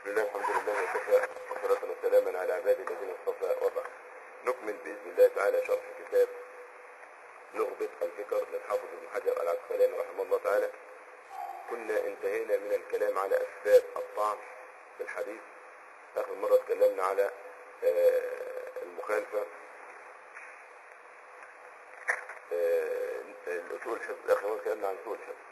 بسم الله الحمد لله وكفى وصلاة وسلاما على عباده الذين اصطفى وبعد نكمل بإذن الله تعالى شرح كتاب نغبط الفكر للحافظ ابن حجر العسقلاني رحمه الله تعالى كنا انتهينا من الكلام على أسباب الطعن في الحديث آخر مرة اتكلمنا على آه، المخالفة آه، الأصول الحفظ آخر مرة اتكلمنا عن أصول الحفظ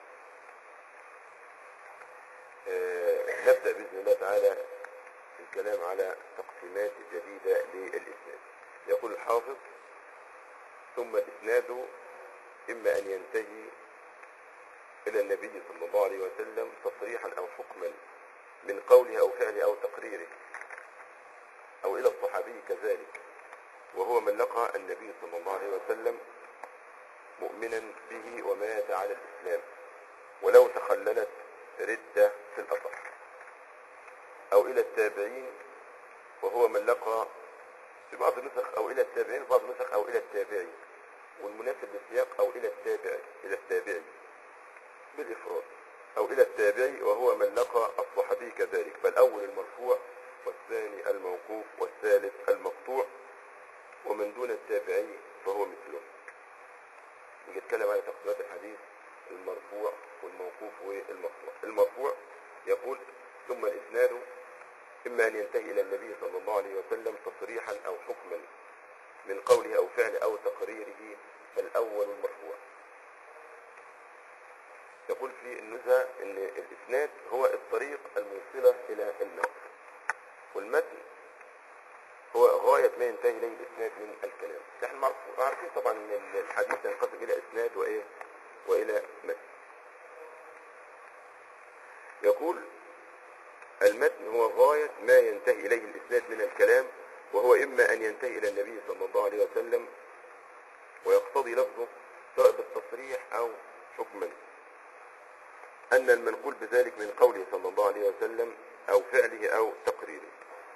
آه، نبدأ بإذن الله تعالى الكلام على تقسيمات جديدة للإسناد يقول الحافظ ثم الإسناد إما أن ينتهي إلى النبي صلى الله عليه وسلم تصريحا أو حكما من قوله أو فعله أو تقريره أو إلى الصحابي كذلك وهو من لقى النبي صلى الله عليه وسلم مؤمنا به ومات على الإسلام ولو تخللت ردة في الأثر أو إلى التابعين وهو من لقى في بعض النسخ أو إلى التابعين في بعض النسخ أو إلى التابعي والمناسب للسياق أو إلى التابع إلى التابعي بالإفراد أو إلى التابعي وهو من لقى الصحابي كذلك فالأول المرفوع والثاني الموقوف والثالث المقطوع ومن دون التابعي فهو مثله نيجي نتكلم على تقسيمات الحديث المرفوع والموقوف والمقطوع المرفوع يقول ثم الإسناد إما أن ينتهي إلى النبي صلى الله عليه وسلم تصريحا أو حكما من قوله أو فعله أو تقريره فالأول المرفوع يقول في النزهة أن الإسناد هو الطريق الموصلة إلى النقل والمتن هو غاية ما ينتهي إليه الإسناد من الكلام نحن معروف- عارفين طبعا أن الحديث ينقسم إلى إسناد وإيه وإلى متن يقول المتن هو غاية ما ينتهي إليه الإسناد من الكلام وهو إما أن ينتهي إلى النبي صلى الله عليه وسلم ويقتضي لفظه سواء بالتصريح أو حكما أن المنقول بذلك من قوله صلى الله عليه وسلم أو فعله أو تقريره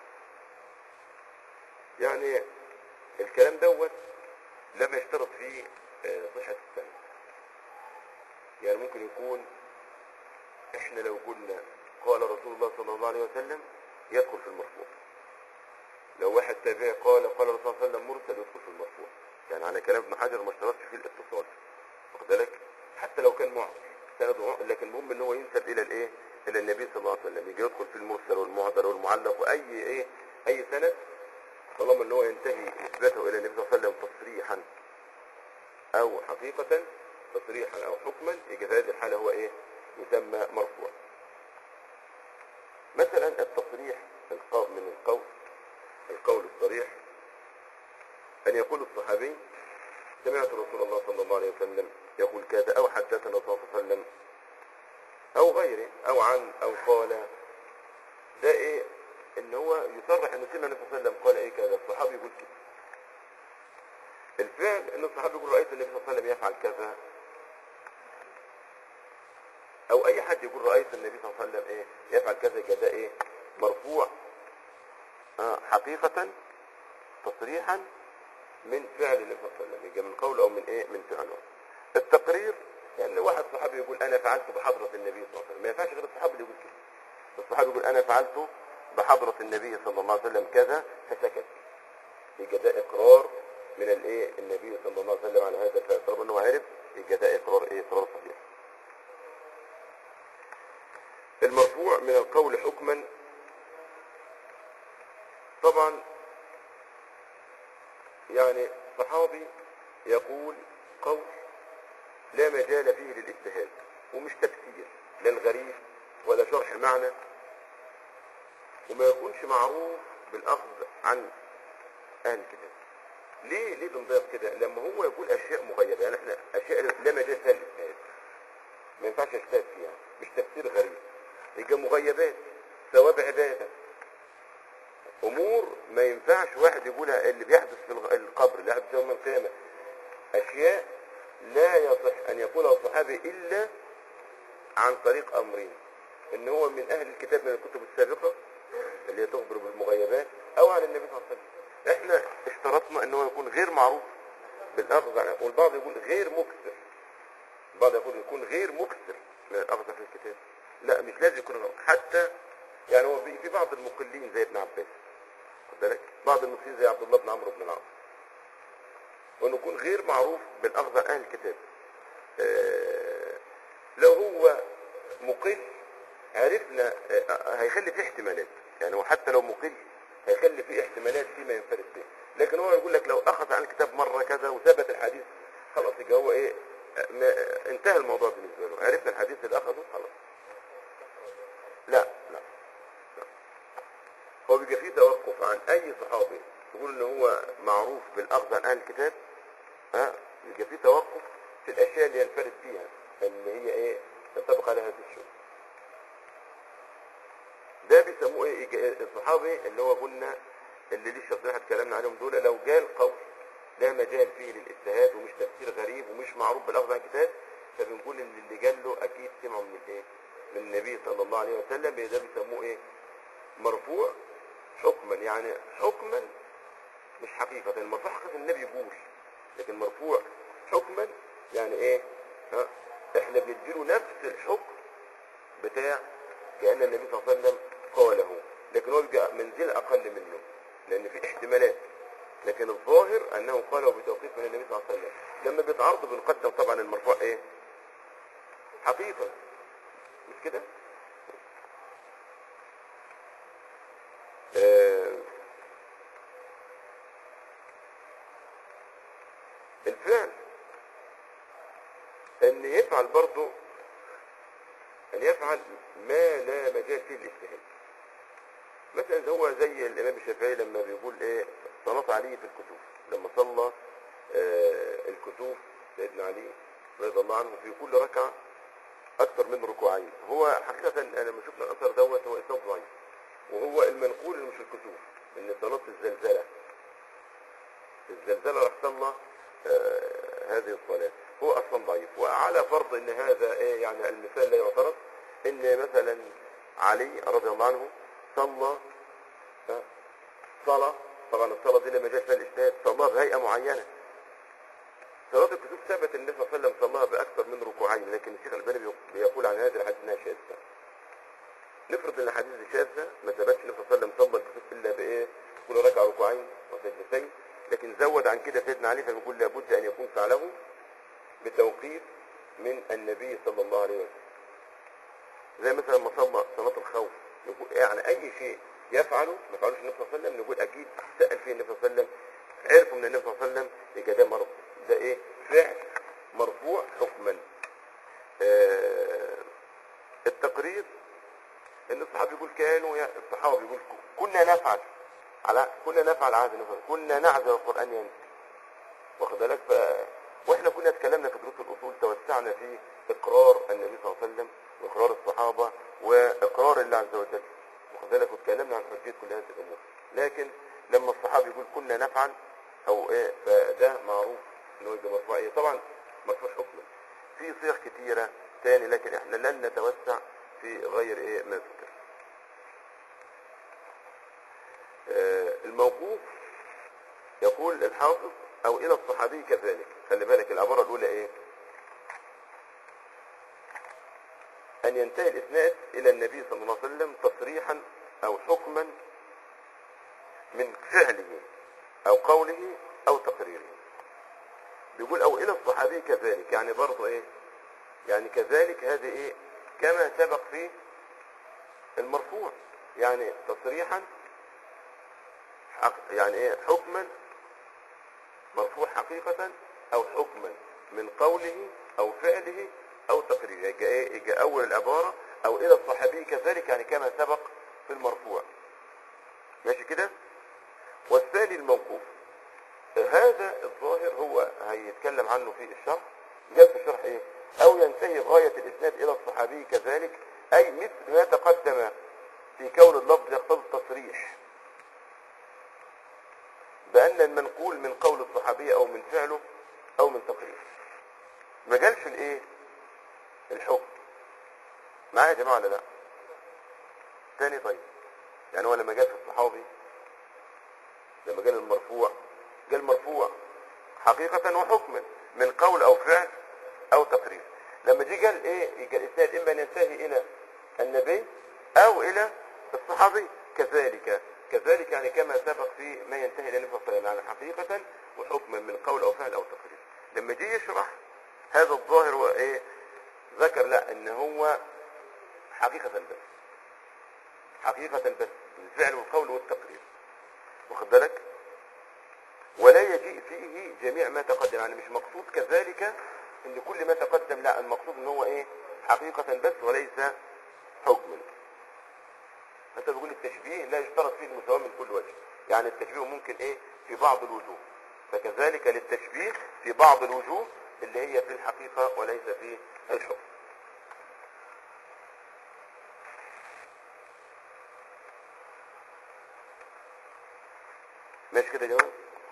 يعني الكلام دوت لما يشترط فيه آه، صحة السند يعني ممكن يكون احنا لو قلنا قال رسول الله صلى الله عليه وسلم يدخل في المرفوع لو واحد تابعي قال قال الرسول صلى الله عليه وسلم مرسل يدخل في المرفوع يعني على كلام ابن حجر ما اشترطش فيه الاتصال واخد بالك حتى لو كان معضل سند معضل لكن المهم ان هو ينسب الى الايه الى النبي صلى الله عليه وسلم يجي يدخل في المرسل والمعضل والمعلق واي ايه اي سند طالما ان هو ينتهي نسبته الى النبي صلى الله عليه وسلم تصريحا او حقيقة تصريحا او حكما يجي في هذه الحالة هو ايه يسمى مرفوع مثلا التصريح القول من القول القول الصريح ان يقول الصحابي سمعت رسول الله صلى الله عليه وسلم يقول كذا او حدثنا صلى الله عليه وسلم او غيره او عن او قال ده ايه ان هو يصرح ان سمع النبي صلى الله عليه وسلم قال ايه كذا الصحابي يقول كده الفعل ان الصحابي يقول رايت النبي صلى الله عليه وسلم يفعل كذا او اي حد يقول رايت النبي صلى الله عليه وسلم ايه يفعل كذا كذا ايه مرفوع آه حقيقة تصريحا من فعل النبي صلى الله عليه وسلم يجي من قول او من ايه من فعله التقرير يعني واحد صحابي يقول انا فعلت بحضرة النبي صلى الله عليه وسلم ما ينفعش غير الصحابي اللي يقول كده الصحابي يقول انا فعلت بحضرة النبي صلى الله عليه وسلم كذا فسكت يبقى ده اقرار من الايه النبي صلى الله عليه وسلم على هذا الفعل طالما انه عرف يبقى ده اقرار ايه اقرار صحيح المرفوع من القول حكما طبعا يعني صحابي يقول قول لا مجال فيه للاجتهاد ومش تفسير لا الغريب ولا شرح معنى وما يكونش معروف بالاخذ عن اهل الكتاب ليه ليه بنضيف كده لما هو يقول اشياء مغيبه يعني احنا اشياء لا مجال فيها للاجتهاد ما ينفعش اجتهاد فيها مش تفسير غريب يبقى مغيبات ثواب عباده امور ما ينفعش واحد يقولها اللي بيحدث في الغ- القبر اللي يحدث يوم القيامه اشياء لا يصح ان يقولها الصحابي الا عن طريق امرين ان هو من اهل الكتاب من الكتب السابقه اللي هي تخبر بالمغيبات او عن النبي صلى الله عليه وسلم احنا اشترطنا ان هو يكون غير معروف بالاخذ عن والبعض يقول غير مكثر البعض يقول يكون غير مكثر من الاخذ في الكتاب لا مش لازم يكون غير. حتى يعني هو في في بعض المقلين زي ابن عباس خد بالك بعض المقلين زي عبد الله بن عمرو بن العاص وانه يكون غير معروف بالاخذ عن اهل الكتاب آه، لو هو مقل عرفنا آه، هيخلي فيه احتمالات يعني هو حتى لو مقل هيخلي فيه احتمالات فيما ينفرد به لكن هو يقول لك لو اخذ عن الكتاب مره كذا وثبت الحديث خلاص يبقى هو ايه آه، ما انتهى الموضوع بالنسبه له عرفنا الحديث اللي اخذه خلاص لا لا لا. هو بيبقى فيه توقف عن اي صحابي يقول ان هو معروف بالاخذ عن اهل الكتاب ها بيبقى فيه توقف في الاشياء اللي ينفرد فيها اللي هي ايه تنطبق عليها هذه الشروط ده بيسموه ايه إيجا- الصحابي اللي هو قلنا اللي ليه الشرطين اتكلمنا عليهم دول لو قال قول لا مجال فيه للاجتهاد ومش تفسير غريب ومش معروف بالاخذ عن الكتاب فبنقول ان اللي قال له اكيد سمعه من الايه من النبي صلى الله عليه وسلم ده بيسموه ايه مرفوع حكما يعني حكما مش حقيقة المرفوع حقيقة النبي يقول لكن مرفوع حكما يعني ايه ها احنا بنديله نفس الحكم بتاع كأن النبي صلى الله عليه وسلم قاله لكن هو بيبقى منزل اقل منه لان في احتمالات لكن الظاهر انه قاله بتوقيف من النبي صلى الله عليه وسلم لما بيتعرض بنقدم طبعا المرفوع ايه حقيقة مش كده آه الفعل ان يفعل برضه ان يفعل ما لا مجال فيه الاجتهاد مثلا هو زي الامام الشافعي لما بيقول ايه صلاة علي في الكسوف لما صلى آه الكسوف سيدنا علي رضي الله عنه في كل ركعة اكثر من ركوعين هو حقيقة انا لما شفنا الاثر دوت هو اسناد ضعيف وهو المنقول اللي مش الكسوف ان صلاة الزلزلة الزلزلة راح صلى آه هذه الصلاة هو اصلا ضعيف وعلى فرض ان هذا ايه يعني المثال لا يعترض ان مثلا علي رضي الله عنه صلى آه، صلاة طبعا الصلاة دي لما جاء فيها الاجتهاد صلاها بهيئة معينة صلاة الكسوف ثبت النبي صلى الله عليه وسلم صلاها بأكثر من ركوعين لكن الشيخ الألباني بيق- بيقول عن هذه الحديث انها شاذة نفرض ان الحديث دي شاذة ما ثبتش النبي صلى الله عليه وسلم صلى الكسوف الا بايه كل ركعة ركوعين وسجدتين لكن زود عن كده سيدنا علي فبيقول لابد ان يكون فعله بتوقيف من النبي صلى الله عليه وسلم زي مثلا لما صلى صلاة الخوف نقول يعني أي شيء يفعله ما فعلوش النبي صلى الله عليه وسلم نقول أكيد سأل فيه النبي صلى الله عليه وسلم عرفوا من النبي صلى الله عليه وسلم يبقى ده مرفوع ده إيه فعل مرفوع حكما آه التقرير ان الصحابه يقول كانوا يا الصحابه يقول كنا نفعل على كنا نفعل عهد النبي صلى الله عليه وسلم. كنا نعزل القران ينزل واخد بالك ف واحنا كنا اتكلمنا في دروس الاصول توسعنا في اقرار النبي صلى الله عليه وسلم واقرار الصحابه واقرار الله عز وجل واخد بالك واتكلمنا عن حجيه كل هذه الامور لكن لما الصحابي يقول كنا نفعل او ايه فده معروف انه يبقى مرفوع ايه طبعا مرفوع حكما في صيغ كتيره تاني لكن احنا لن نتوسع في غير ايه ما ذكر آه، الموقوف يقول الحافظ او الى الصحابي كذلك خلي بالك العبارة الاولى ايه ان ينتهي الاسناد الى النبي صلى الله عليه وسلم تصريحا او حكما من فعله او قوله او تقريره بيقول او الى الصحابي كذلك يعني برضه ايه يعني كذلك هذه ايه كما سبق في المرفوع يعني تصريحا حق يعني ايه حكما مرفوع حقيقة او حكما من قوله او فعله او تقريره يجي ايه يجي اول العبارة او الى الصحابي كذلك يعني كما سبق في المرفوع ماشي كده والثاني الموقوف هذا الظاهر هو هيتكلم عنه في الشرح جاء في الشرح ايه او ينتهي غاية الاسناد الى الصحابي كذلك اي مثل ما تقدم في كون اللفظ يقتضي التصريح بان المنقول من قول الصحابي او من فعله او من تقريره ما جالش الايه الحكم معايا يا جماعه ولا لا تاني طيب يعني هو لما جاء في الصحابي لما جاء المرفوع جاء المرفوع حقيقة وحكما من قول او فعل او تقرير لما جه قال ايه يجي الاسناد اما ان ينتهي الى النبي او الى الصحابي كذلك كذلك يعني كما سبق في ما ينتهي الى النبي صلى الله عليه وسلم يعني حقيقة وحكما من قول او فعل او تقرير لما جه يشرح هذا الظاهر هو ايه ذكر لا ان هو حقيقة بس حقيقة بس الفعل والقول والتقرير واخد بالك ولا يجيء فيه جميع ما تقدم يعني مش مقصود كذلك ان كل ما تقدم لا المقصود ان هو ايه حقيقة بس وليس حكما انت بتقول التشبيه لا يشترط فيه المساواة من كل وجه يعني التشبيه ممكن ايه في بعض الوجوه فكذلك للتشبيه في بعض الوجوه اللي هي في الحقيقة وليس في الحكم ماشي كده يا جماعه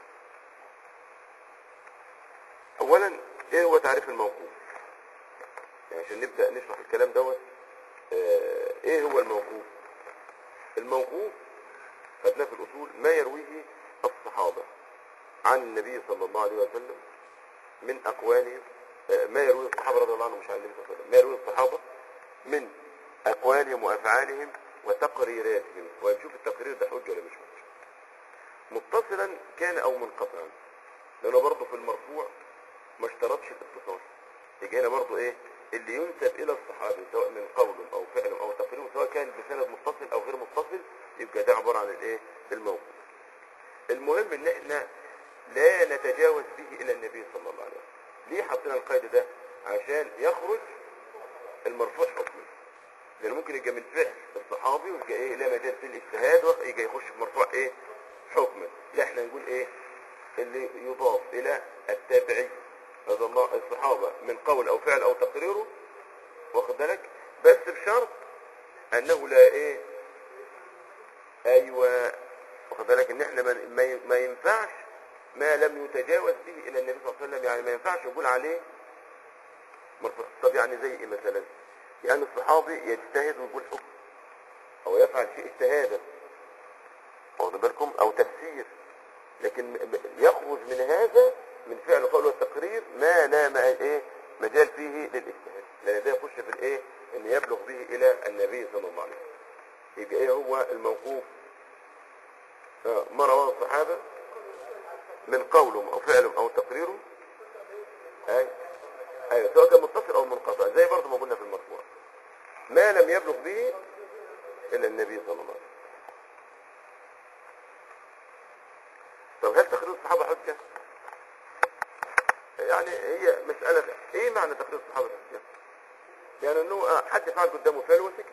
اولا ايه هو تعريف الموقوف يعني عشان نبدا نشرح الكلام دوت آه، ايه هو الموقوف الموقوف خدناه في الاصول ما يرويه الصحابه عن النبي صلى الله عليه وسلم من اقوالهم آه، ما يرويه الصحابه رضي الله عنهم مش عن النبي صلى الله عليه وسلم ما يرويه الصحابه من اقوالهم وافعالهم وتقريراتهم ونشوف التقرير ده حجه ولا مش حجه متصلا كان او منقطعا لانه برضه في المرفوع ما اشترطش الاتصال يجي هنا برضه ايه اللي ينسب الى الصحابي سواء من قول او فعل او تقرير سواء كان بسند متصل او غير متصل يبقى ده عباره عن الايه الموقف المهم ان احنا لا نتجاوز به الى النبي صلى الله عليه وسلم ليه حطينا القيد ده عشان يخرج المرفوع حكمي لان ممكن يبقى من فعل الصحابي ويبقى ايه لا مجال في الاجتهاد ويبقى يخش في مرفوع ايه حكما لا احنا نقول ايه اللي يضاف الى التابعي رضي الله الصحابة من قول او فعل او تقريره واخد بالك بس بشرط انه لا ايه ايوه واخد بالك ان احنا ما, ما- ما ينفعش ما لم يتجاوز به الى النبي صلى الله عليه وسلم يعني ما ينفعش نقول عليه مرفوع طب يعني زي ايه مثلا يعني الصحابي يجتهد ويقول حكم او يفعل شيء اجتهادا واخد بالكم او تفسير لكن ب- يخرج من هذا من فعل قول والتقرير ما لا ما ايه مجال فيه للاجتهاد لان ده يخش في الايه ان يبلغ به الى النبي صلى الله عليه وسلم يبقى ايه هو الموقوف آه، ما رواه الصحابه من قولهم او فعلهم او تقريرهم اي ايوه سواء كان متصل او منقطع زي برضه ما قلنا في المرفوع ما لم يبلغ به الا النبي صلى الله عليه وسلم طب هل تقرير الصحابة حجة؟ يعني هي مسألة ايه معنى تقرير الصحابة حجة؟ يعني انه آه، حد فعل قدامه فعل وسكت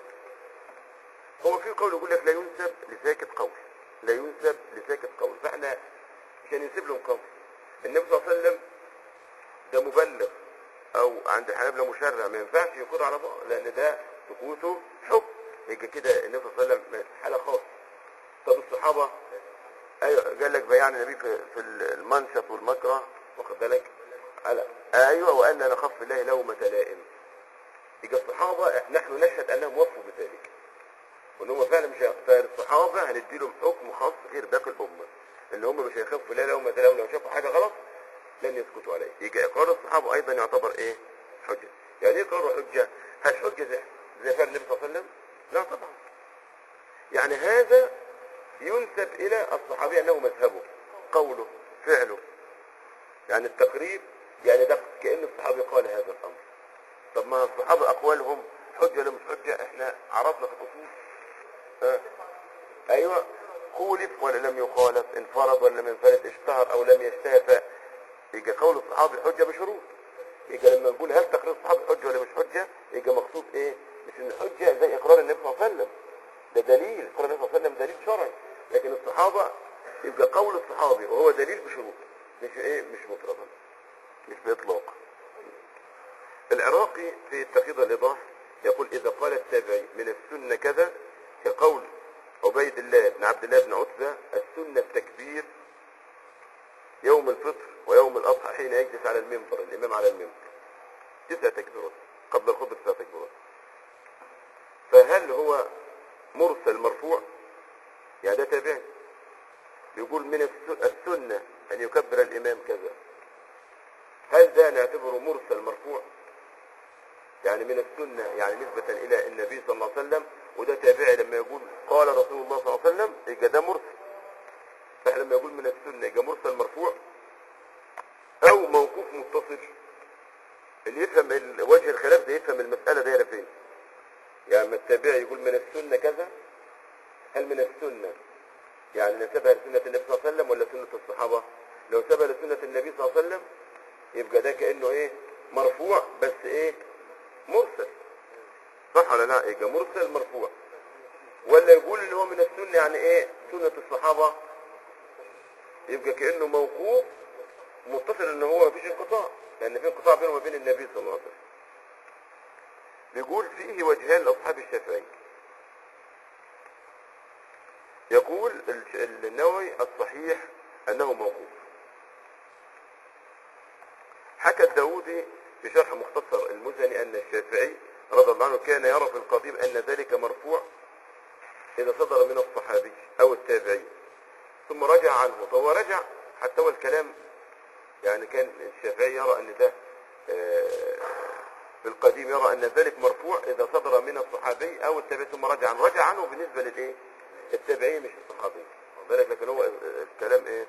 هو في قول يقول لك لا ينسب لساكت قول لا ينسب لساكت قول فاحنا مش هننسب لهم قول النبي صلى الله عليه وسلم ده مبلغ او عند الحنابلة مشرع ما ينفعش يقر على بعض لان ده سكوته حكم يبقى كده النبي صلى الله عليه وسلم حالة خاصة طب الصحابة ايوه قال لك بيان النبي في, في المنشط والمكره واخد بالك على ايوه وان نخف الله لومة لائم يبقى الصحابه نحن نشهد انهم وصفوا بذلك وان هم فعلا مش هيختار الصحابه هندي لهم حكم خاص غير باقي الامه ان هم مش هيخافوا الله لومة لائم لو شافوا حاجه غلط لن يسكتوا عليه يبقى اقرار الصحابه ايضا يعتبر ايه حجه يعني ايه اقرار حجه هل حجه زي زي فعل النبي صلى الله عليه وسلم لا طبعا يعني هذا ينسب الى الصحابي انه مذهبه قوله فعله يعني التقريب يعني ده كأن الصحابي قال هذا الامر طب ما الصحابة اقوالهم حجة ولا مش حجة احنا عرفنا في الاصول ها ايوه خولف ولا لم يخالف انفرد ولا لم ينفرد اشتهر او لم يشتهر ف يبقى قول الصحابي حجة بشروط يبقى لما نقول هل تقرير الصحابي حجة ولا مش حجة يبقى مقصود ايه مش ان الحجة زي اقرار النبي صلى الله عليه وسلم ده دليل اقرار النبي صلى الله عليه وسلم دليل شرعي لكن الصحابة يبقى قول الصحابي وهو دليل بشروط مش ايه مش مطلقا مش باطلاق العراقي في تقييد الايضاح يقول اذا قال التابعي من السنة كذا كقول عبيد الله بن عبد الله بن عتبة السنة التكبير يوم الفطر ويوم الاضحى حين يجلس على المنبر الامام على المنبر تسع تكبيرات قبل الخطبة تسع تكبيرات فهل هو مرسل مرفوع يعني ده تابعي يقول من الس- السنة أن يكبر الإمام كذا هل ده نعتبره مرسل مرفوع يعني من السنة يعني نسبة إلى النبي صلى الله عليه وسلم وده تابعي لما يقول قال رسول الله صلى الله عليه وسلم يبقى ده مرسل فاحنا لما يقول من السنة يبقى مرسل مرفوع او موقوف متصل اللي يفهم ال- وجه الخلاف ده يفهم المسألة دايرة فين يعني ما التابعي يقول من السنة كذا هل من السنة يعني نسبها لسنة النبي صلى الله عليه وسلم ولا سنة الصحابة لو سبها لسنة النبي صلى الله عليه وسلم يبقى ده كأنه ايه مرفوع بس ايه مرسل صح ولا لا يبقى مرسل مرفوع ولا يقول ان هو من السنة يعني ايه سنة الصحابة يبقى كأنه موقوف متصل ان هو مفيش انقطاع لان في انقطاع بينه وبين النبي صلى الله عليه وسلم بيقول فيه وجهان لاصحاب الشافعي يقول الش- النووي الصحيح انه موقوف حكى الداودي في شرح مختصر المزني ان الشافعي رضي الله عنه كان يرى في القديم ان ذلك مرفوع اذا صدر من الصحابي او التابعي ثم رجع عنه فهو رجع حتى هو الكلام يعني كان الشافعي يرى ان ده آه، في القديم يرى ان ذلك مرفوع اذا صدر من الصحابي او التابعي ثم رجع عنه رجع عنه بالنسبه للايه التابعي مش الصحابي واخد بالك لكن هو الكلام ايه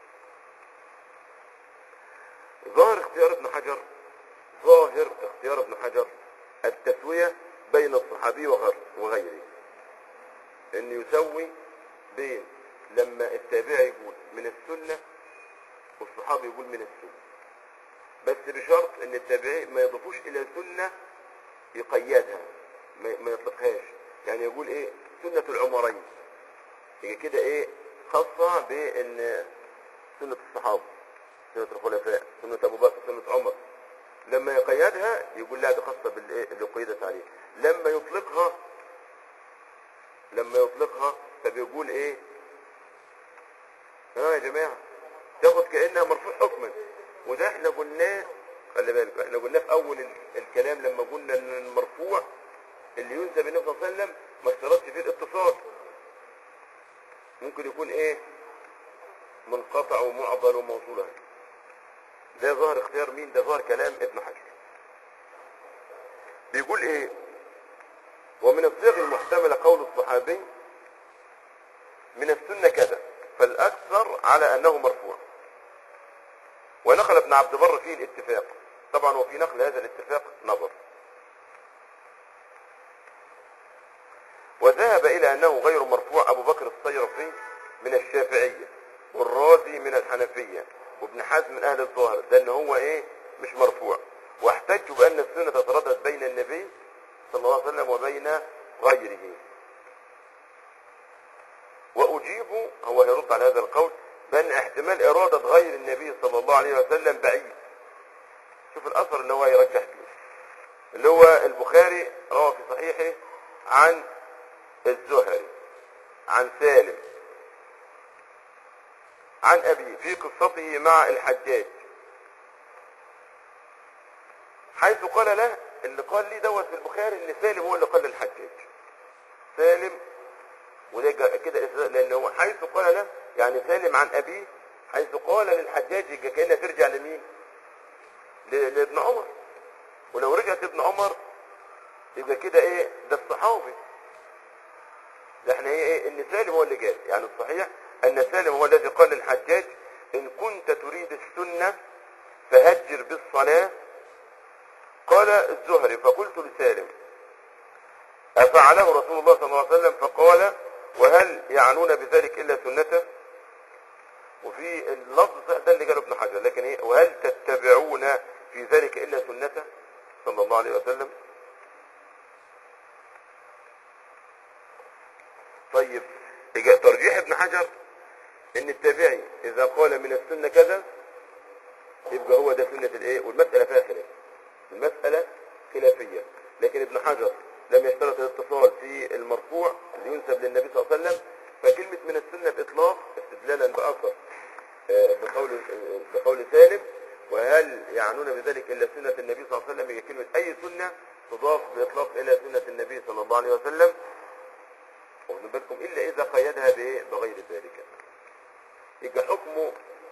ظاهر اختيار ابن حجر ظاهر اختيار ابن حجر التسوية بين الصحابي وغير- وغيره ان يسوي بين لما التابعي يقول من السنة والصحابي يقول من السنة بس بشرط ان التابعي ما يضيفوش الى سنة يقيدها ما ما يطلقهاش يعني يقول ايه سنة العمرين يبقى كده ايه خاصة بان سنة الصحابة سنة الخلفاء سنة ابو بكر سنة عمر لما يقيدها يقول لا دي خاصة بالايه اللي قيدت عليه لما يطلقها لما يطلقها فبيقول ايه ها يا جماعة تاخد كأنها مرفوع حكما وده احنا قلناه خلي بالك احنا قلناه في اول ال- الكلام لما قلنا ان المرفوع اللي ينسب النبي صلى الله عليه وسلم ما اشترطش فيه الاتصال ممكن يكون ايه منقطع ومعضل وموصول ده ظهر اختيار مين ده ظهر كلام ابن حجر بيقول ايه ومن الصيغ المحتملة قول الصحابي من السنة كذا فالأكثر على أنه مرفوع ونقل ابن عبد بر فيه الاتفاق طبعا وفي نقل هذا الاتفاق نظر وذهب إلى أنه غير مرفوع أبو بكر الصيرفي من الشافعية والرازي من الحنفية وابن حزم من أهل الظاهر ده أنه هو إيه مش مرفوع واحتجوا بأن السنة تتردد بين النبي صلى الله عليه وسلم وبين غيره وأجيب هو يرد على هذا القول بأن احتمال إرادة غير النبي صلى الله عليه وسلم بعيد شوف الأثر اللي هو يرجح فيه اللي هو البخاري روى في صحيحه عن الزهري عن سالم عن أبي في قصته مع الحجاج حيث قال له اللي قال لي دوت في البخاري ان سالم هو اللي قال للحجاج سالم وده جا- كده إسراء لان هو حيث قال له يعني سالم عن ابيه حيث قال للحجاج يبقى كانها ترجع لمين ل- لابن عمر ولو رجعت ابن عمر يبقى كده ايه ده الصحابي ده احنا ايه, إيه ان سالم هو اللي جاي يعني الصحيح ان سالم هو الذي قال للحجاج ان كنت تريد السنة فهجر بالصلاة قال الزهري فقلت لسالم أفعله رسول الله صلى الله عليه وسلم فقال وهل يعنون بذلك إلا سنته وفي اللفظ ده اللي قاله ابن حجر لكن ايه وهل تتبعون في ذلك إلا سنته صلى الله عليه وسلم طيب يجي ترجيح ابن حجر ان التابعي اذا قال من السنة كذا يبقى هو ده سنة الايه والمسألة فيها خلاف المسألة خلافية لكن ابن حجر لم يشترط الاتصال في المرفوع اللي ينسب للنبي صلى الله عليه وسلم فكلمة من السنة بإطلاق استدلالا بأثر آه، بقول آه، بقول سالم وهل يعنون بذلك إلا سنة النبي صلى الله عليه وسلم هي كلمة أي سنة تضاف بإطلاق إلى سنة النبي صلى الله عليه وسلم واخدين بالكم إلا إذا قيدها بإيه؟ بغير ذلك يبقى حكمه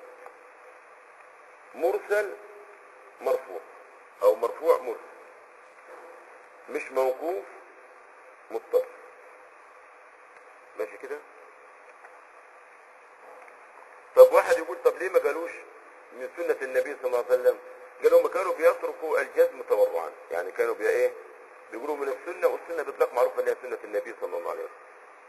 مرسل مرفوع او مرفوع مرسل مش موقوف متصل ماشي كده طب واحد يقول طب ليه ما قالوش من سنة النبي صلى الله عليه وسلم قالوا هم كانوا بيتركوا الجزم تورعا يعني كانوا بي ايه بيقولوا من السنة والسنة بإطلاق معروفة اللي هي سنة النبي صلى الله عليه وسلم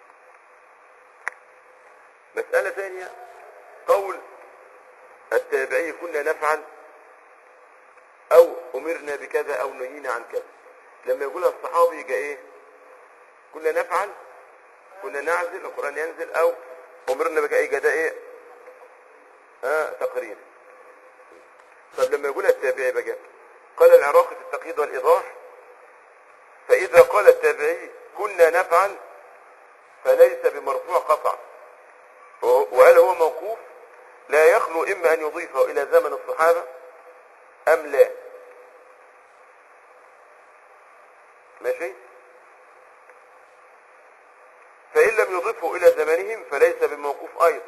مسألة ثانية قول التابعي كنا نفعل او امرنا بكذا او نهينا عن كذا لما يقولها الصحابي يبقى ايه كنا نفعل كنا نعزل القرآن ينزل او امرنا بكذا يبقى ده ايه آه تقرير طب لما يقولها التابعي بقى قال العراقي في التقييد والايضاح فاذا قال التابعي كنا نفعل فليس بمرفوع قطع وهل هو موقوف لا يخلو إما أن يضيفه إلى زمن الصحابة أم لا ماشي فإن لم يضيفه إلى زمنهم فليس بموقوف أيضا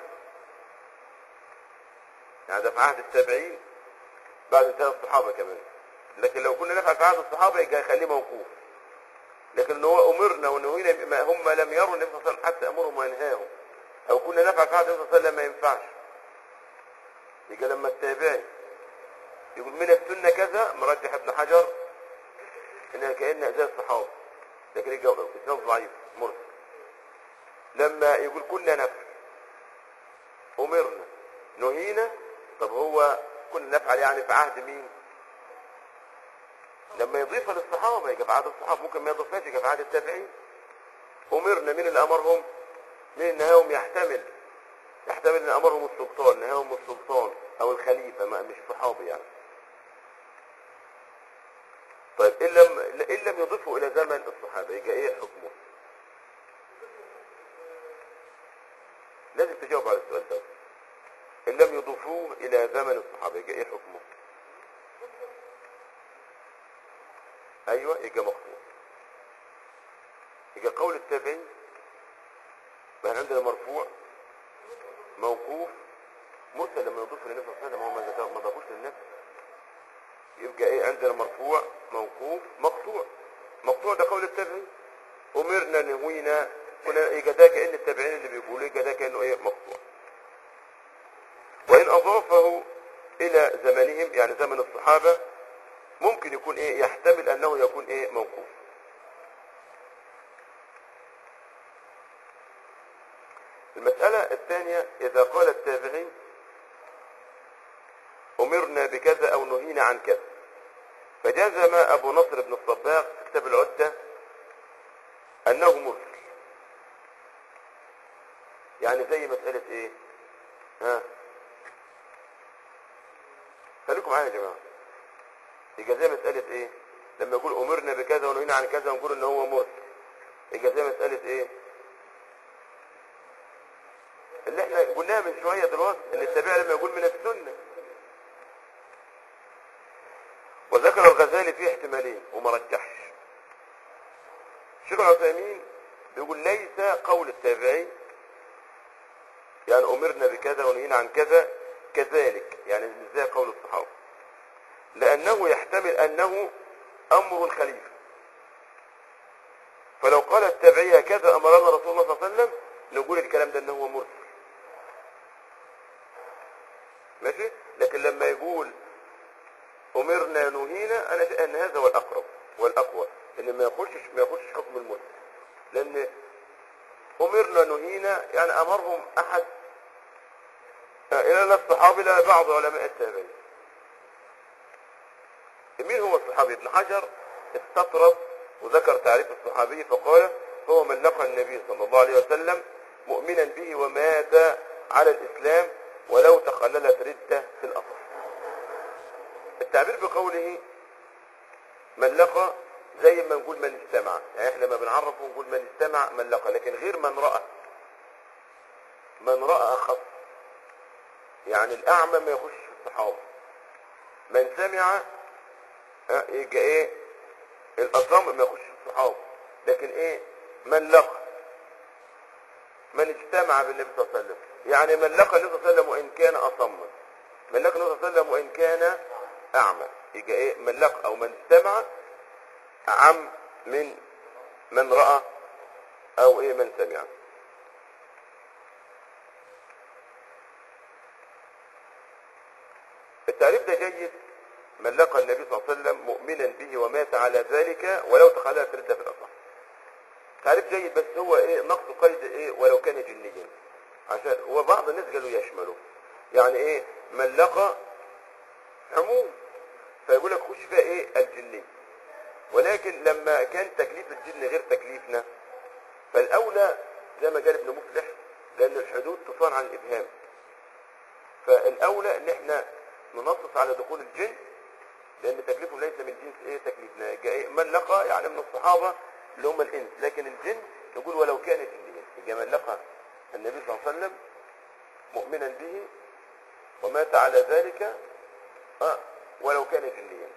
يعني ده في عهد التابعين بعد انتهاء الصحابة كمان لكن لو كنا نفعل في عهد الصحابة يبقى يخليه موقوف لكن هو أمرنا ونهينا ما هم لم يروا النبي صلى الله عليه وسلم حتى أمرهم وينهاهم أو كنا نفعل في عهد النبي صلى الله عليه وسلم ما ينفعش يبقى لما التابعي يقول من السنة كذا مرجح ابن حجر انها كأنها زي الصحابة لكن الاسناد ضعيف مرسل لما يقول كنا نفعل امرنا نهينا طب هو كنا نفعل يعني في عهد مين لما يضيفها للصحابة يبقى في عهد الصحابة ممكن ما يضيفهاش يبقى في عهد التابعين امرنا مين اللي امرهم مين نهاهم يحتمل يحتمل ان امرهم السلطان نهاهم السلطان او الخليفة ما مش صحابي يعني طيب ان لم ان لم يضيفوا الى زمن الصحابة يبقى ايه حكمه لازم تجاوب على السؤال ده ان لم يضيفوه الى زمن الصحابة يبقى ايه حكمه ايوه يبقى مقطوع يبقى قول التابعين ما عندنا مرفوع موقوف مرسل لما يضيف للنبي صلى الله عليه وسلم هو ما ذكر- ما ضافوش للنبي يبقى ايه عندنا مرفوع موقوف مقطوع مقطوع ده قول التابعين امرنا نهوينا كنا يبقى ده كان التابعين اللي بيقولوا يبقى ده كانه ايه مقطوع وان اضافه الى زمنهم يعني زمن الصحابه ممكن يكون ايه يحتمل انه يكون ايه موقوف المسألة الثانية إذا قال التابعي أمرنا بكذا أو نهينا عن كذا فجزم أبو نصر بن الصباغ في كتاب العدة أنه مرسل يعني زي مسألة إيه ها خليكم معايا يا جماعة يبقى زي مسألة إيه لما يقول أمرنا بكذا ونهينا عن كذا ونقول إن هو مرسل يبقى زي مسألة إيه اللي احنا قلناها من شوية دلوقتي ان التابع لما يقول من السنة وذكر الغزالي فيه احتمالين وما رجحش الشيخ العثيمين بيقول ليس قول التابعي يعني امرنا بكذا ونهينا عن كذا كذلك يعني مش زي قول الصحابة لانه يحتمل انه امر الخليفة فلو قال التابعي هكذا امرنا رسول الله صلى الله عليه وسلم نقول الكلام ده انه هو مرسل ماشي لكن لما يقول امرنا نهينا انا شايف ان هذا هو الاقرب والاقوى ان ما يخشش ما يخشش حكم المرسل لان امرنا نهينا يعني امرهم احد الى لا الصحابي لا بعض علماء التابعين مين هو الصحابي ابن حجر استطرد وذكر تعريف الصحابي فقال هو من لقى النبي صلى الله عليه وسلم مؤمنا به ومات على الاسلام ولو تخللت ردة في الأصل التعبير بقوله من لقى زي ما نقول من استمع يعني احنا ما بنعرف ونقول من استمع من لقى لكن غير من رأى من رأى خط يعني الأعمى ما يخش في الصحابة من سمع ها، يبقى ايه الأصم ما يخش في الصحابة لكن ايه من لقى من اجتمع بالنبي صلى الله عليه وسلم يعني من لقى النبي صلى الله عليه وسلم وان كان اصما من لقى النبي صلى الله عليه وسلم وان كان اعمى يبقى ايه من لقى او من استمع عم من من راى او ايه من سمع من لقى النبي صلى الله عليه وسلم مؤمنا به ومات على ذلك ولو تخللت ردة في الأصح تعريف جيد بس هو ايه نقص قيد ايه ولو كان جنيا عشان هو بعض الناس قالوا يشمله يعني ايه من لقى عموم فيقول لك خش فيها ايه الجني ولكن لما كان تكليف الجن غير تكليفنا فالاولى زي ما قال ابن مفلح لان الحدود تصان عن الابهام فالاولى ان احنا ننصص على دخول الجن لان تكليفهم ليس من جنس ايه تكليفنا جاء إيه؟ من لقى يعني من الصحابه اللي هم الانس لكن الجن نقول ولو كان جنيا يبقى من لقى النبي صلى الله عليه وسلم مؤمنا به ومات على ذلك آه ولو كان جنيا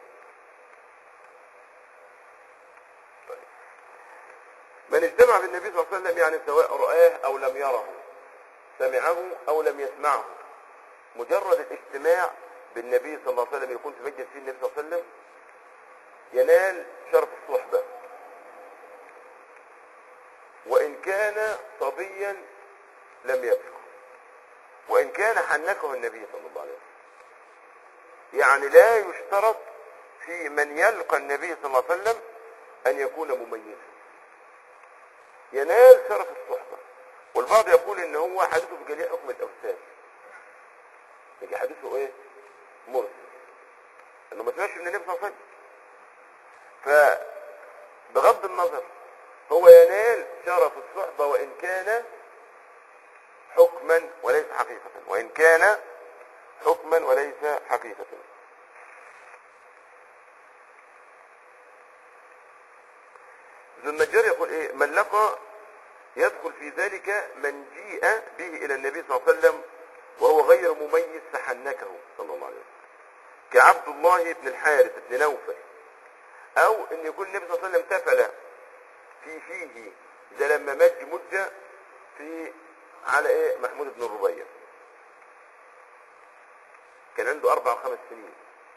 طيب. من اجتمع بالنبي صلى الله عليه وسلم يعني سواء رآه أو لم يره سمعه أو لم يسمعه مجرد الاجتماع بالنبي صلى الله عليه وسلم يكون في مجلس فيه النبي صلى الله عليه وسلم ينال شرف الصحبة وإن كان صبيا لم يبلغ وإن كان حنكه النبي صلى الله عليه وسلم يعني لا يشترط في من يلقى النبي صلى الله عليه وسلم أن يكون مميزا ينال شرف الصحبة والبعض يقول ان هو حديثه بجميع حكم الاوثان يجي حديثه ايه مرسل انه ما سمعش من النبي صلى الله عليه وسلم فبغض النظر هو ينال شرف الصحبة وان كان حكما وليس حقيقة وان كان حكما وليس حقيقة ابن النجار يقول ايه من لقى يدخل في ذلك من جيء به الى النبي صلى الله عليه وسلم وهو غير مميز فحنكه صلى الله عليه وسلم كعبد الله بن الحارث بن نوفل او ان يكون النبي صلى الله عليه وسلم تفل في فيه ده لما مد مدة في على ايه محمود بن الربيع كان عنده اربع وخمس سنين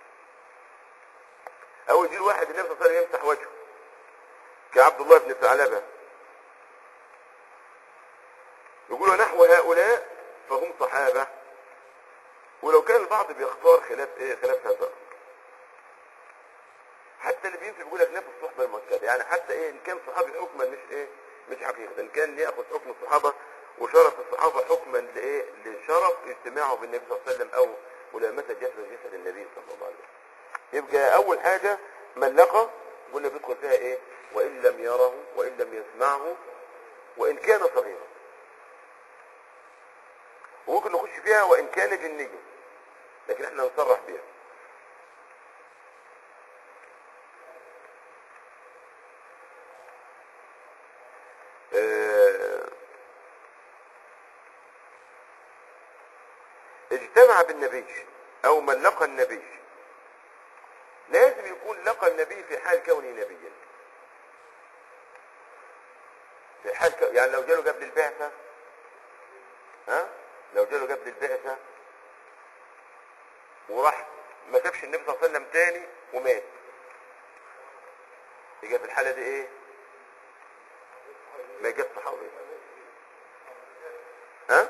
او يجي واحد النبي صلى الله عليه وسلم يمسح وجهه كعبد الله بن ثعلبه يقولوا نحو هؤلاء فهم صحابة ولو كان البعض بيختار خلاف ايه خلاف هذا حتى اللي بينفي بيقول لك نفس الصحبة المؤكدة يعني حتى ايه ان كان صحابي حكما مش ايه مش حقيقة ان كان ياخذ حكم الصحابة وشرف الصحابة حكما لايه لشرف اجتماعه بالنبي صلى الله عليه وسلم او ملامسة جسد جسد النبي صلى الله عليه وسلم يبقى اول حاجة من لقى قلنا بيدخل فيها ايه وان لم يره وان لم يسمعه وان كان صغيرا وممكن نخش فيها وان كان جنيا لكن احنا نصرح بيها آه، اجتمع بالنبي او من لقى النبي لازم يكون لقى النبي في حال كونه نبيا في حال ك... يعني لو جاله قبل البعثة ها لو جاله قبل البعثة وراح ما شافش النبي صلى الله عليه وسلم تاني ومات يبقى في الحالة دي ايه ما جت صحابي ها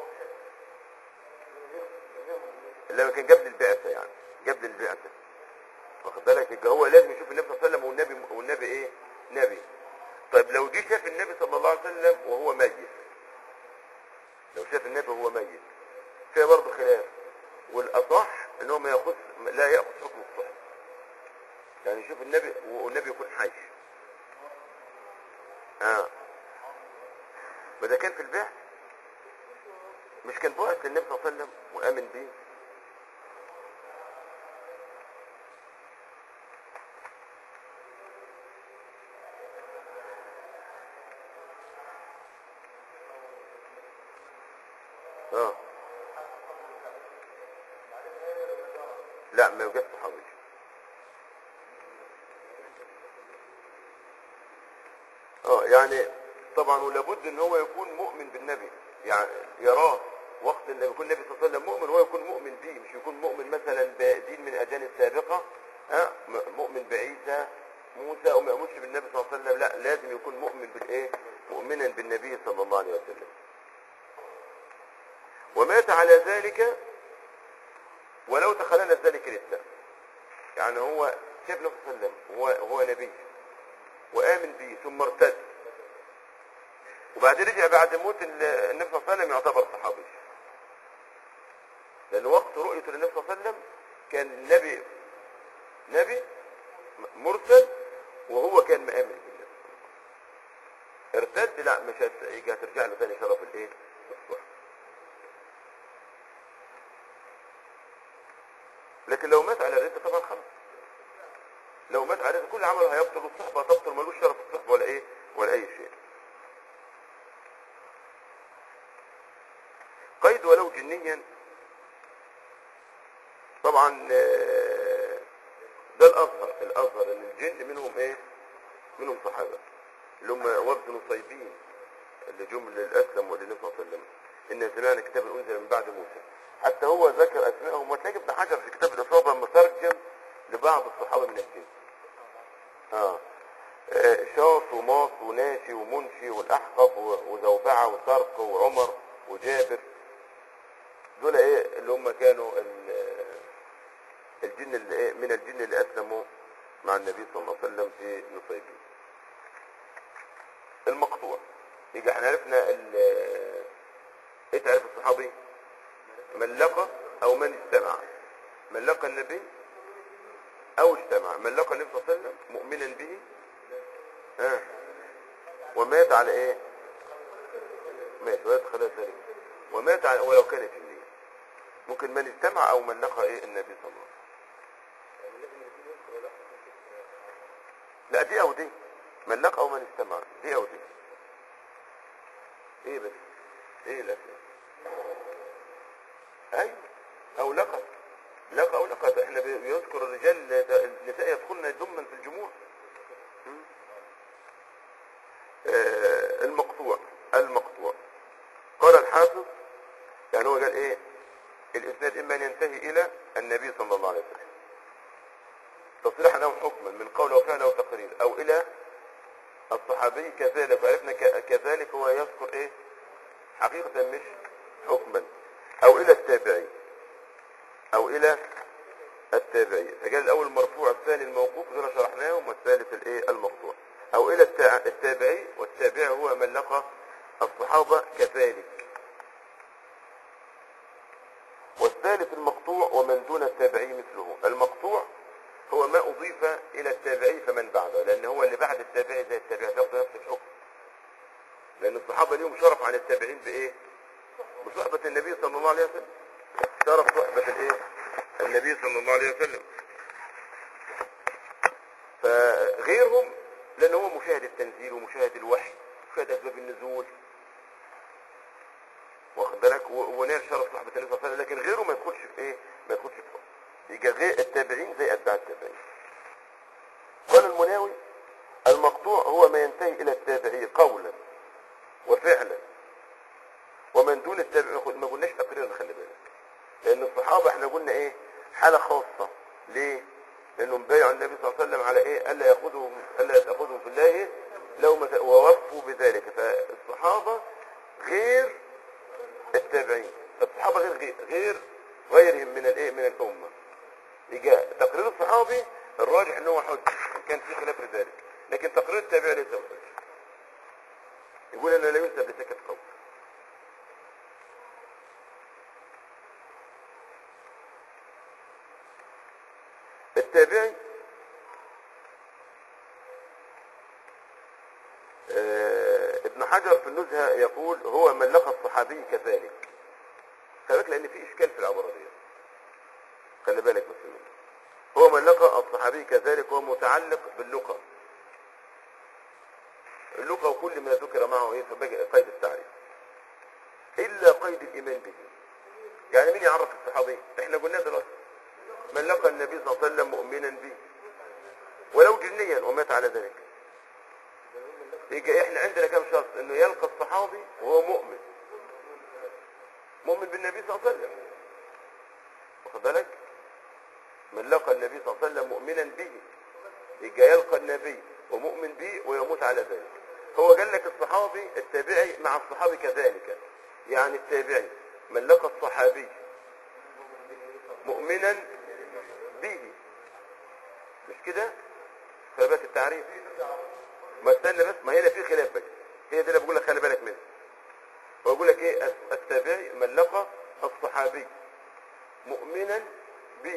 لما كان قبل البعثة يعني قبل البعثة واخد بالك يبقى هو لازم يشوف النبي صلى الله عليه وسلم والنبي والنبي ايه نبي طيب لو جه شاف النبي صلى الله عليه وسلم وهو ميت لو شاف النبي وهو ميت فيها برضه خلاف والاصح ان هو ما ياخذ لا ياخذ حكم الصحبه يعني يشوف النبي والنبي يكون حي اه ما ده كان في البعث مش كان بعث للنبي صلى الله عليه وسلم وامن بيه اه لا ما يوجد صحابي اه يعني طبعا ولابد ان هو يكون مؤمن بالنبي يعني يراه وقت ان يكون النبي صلى الله عليه وسلم مؤمن وهو يكون مؤمن به مش يكون مؤمن مثلا بدين من الاديان السابقه ها م- مؤمن بعيسى موسى وما يؤمنش بالنبي صلى الله عليه وسلم لا لازم يكون مؤمن بالايه مؤمنا بالنبي صلى الله عليه وسلم ومات على ذلك ولو تخللت ذلك ردة يعني هو شاف النبي صلى الله عليه وسلم هو هو نبي وآمن به ثم ارتد وبعدين رجع بعد موت ال- النبي صلى الله عليه وسلم يعتبر صحابي لأن وقت رؤية النبي صلى الله عليه وسلم كان النبي نبي مرسل وهو كان مآمن بالله ارتد لا مش هت- يجي هترجع له تاني شرف الايه الصحبة لكن لو مات على الرد طبعا خلاص لو مات على الرد كل عمله هيبطل والصحبة هتبطل ملوش شرف الصحبة ولا ايه ولا اي شيء قيد ولو جنيا طبعا آه، ده الازهر الازهر ان الجن منهم ايه منهم صحابه اللي هم وفد نصيبين اللي جم للاسلم وللنبي صلى الله عليه وسلم ان سمعنا كتاب انزل من بعد موسى حتى هو ذكر اسمائهم وتلاقي ابن حجر في كتاب الاصابه مترجم لبعض الصحابه من الجن اه آه، شاص وماص وناشي ومنشي والاحقب و- وزوبعه وسرق وعمر وجابر دول ايه اللي هم كانوا ال- الجن اللي ايه من الجن اللي اسلموا مع النبي صلى الله عليه وسلم في نصيبين المقطوع يبقى احنا عرفنا ال ايه تعرف الصحابي من لقى او من استمع من لقى النبي او استمع من لقى النبي صلى الله عليه وسلم مؤمنا به ها ومات على ايه مات ويدخل ذلك ومات على ولو كانت جنية ممكن من استمع او من لقى ايه النبي صلى الله عليه وسلم لا دي او دي من لقى او من استمع دي او دي ايه بس ايه الاسئله ايوه او لقى لقى او لقى احنا بي- بيذكر الرجال النساء يدخلن ضمن في الجموع م? آه المقطوع المقطوع قال الحافظ يعني هو قال ايه الاسناد اما ان ينتهي الى النبي صلى الله عليه وسلم تصريحا او حكما من قول او فعل او تقرير او الى الصحابي كذلك وعرفنا ك- كذلك هو يذكر ايه حقيقة مش حكما او الى التابعي او الى التابعي فقال الاول مرفوع الثاني الموقوف دول شرحناهم والثالث الايه المقطوع او الى التع- التابعي والتابعي هو من لقى الصحابة كذلك والثالث المقطوع ومن دون التابعي مثله المقطوع هو ما أضيف إلى التابعي فمن بعده لأن هو اللي بعد التابعي زي التابعي تاخد نفس الحكم لأن الصحابة ليهم شرف عن التابعين بإيه؟ بصحبة النبي صلى الله عليه وسلم شرف صحبة الإيه؟ النبي صلى الله عليه وسلم فغيرهم لأن هو مشاهد التنزيل ومشاهد الوحي مشاهد أسباب النزول واخد بالك و- ونال شرف صحبة النبي صلى الله عليه وسلم لكن غيره ما يدخلش في ايه ما يدخلش في حكم يبقى غير التابعين زي اتباع التابعين قال المناوي المقطوع هو ما ينتهي الى التابعي قولا وفعلا ومن دون التابعين خد- ما قلناش تقريرا خلي بالك لان الصحابه احنا قلنا ايه حاله خاصه ليه لانهم بايعوا النبي صلى الله عليه وسلم على ايه الا ياخذهم الا تاخذهم في الله لو مت... ووفوا بذلك فالصحابه غير التابعين الصحابه غير غير, غير غيرهم من الايه من الامه يجي تقرير الصحابي الراجح ان هو حجه إن كان في خلاف في ذلك لكن تقرير التابعي ليس بحجه يقول انا لا ينسب لسكت قول التابعي آه، ابن حجر في النزهة يقول هو من لقى الصحابي كذلك خلي بالك لان في اشكال في العبارة دي خلي بالك بس منه. هو من لقى الصحابي كذلك هو متعلق باللقى اللقى وكل ما ذكر معه ايه فبقى قيد التعريف الا قيد الايمان به يعني مين يعرف الصحابي احنا قلنا دلوقتي من لقى النبي صلى الله عليه وسلم مؤمنا به ولو جنيا ومات على ذلك يبقى احنا عندنا كم شرط انه يلقى الصحابي وهو مؤمن مؤمن بالنبي صلى الله عليه وسلم واخد بالك من لقى النبي صلى الله عليه وسلم مؤمنا به يبقى يلقى النبي ومؤمن به ويموت على ذلك هو قال لك الصحابي التابعي مع الصحابي كذلك يعني التابعي من لقى الصحابي مؤمنا به مش كده خلي بالك التعريف ما استنى بس ما هنا في خلاف بقى هي دي اللي بقول لك خلي بالك منها واقول لك ايه الس- التابعي من لقى الصحابي مؤمنا به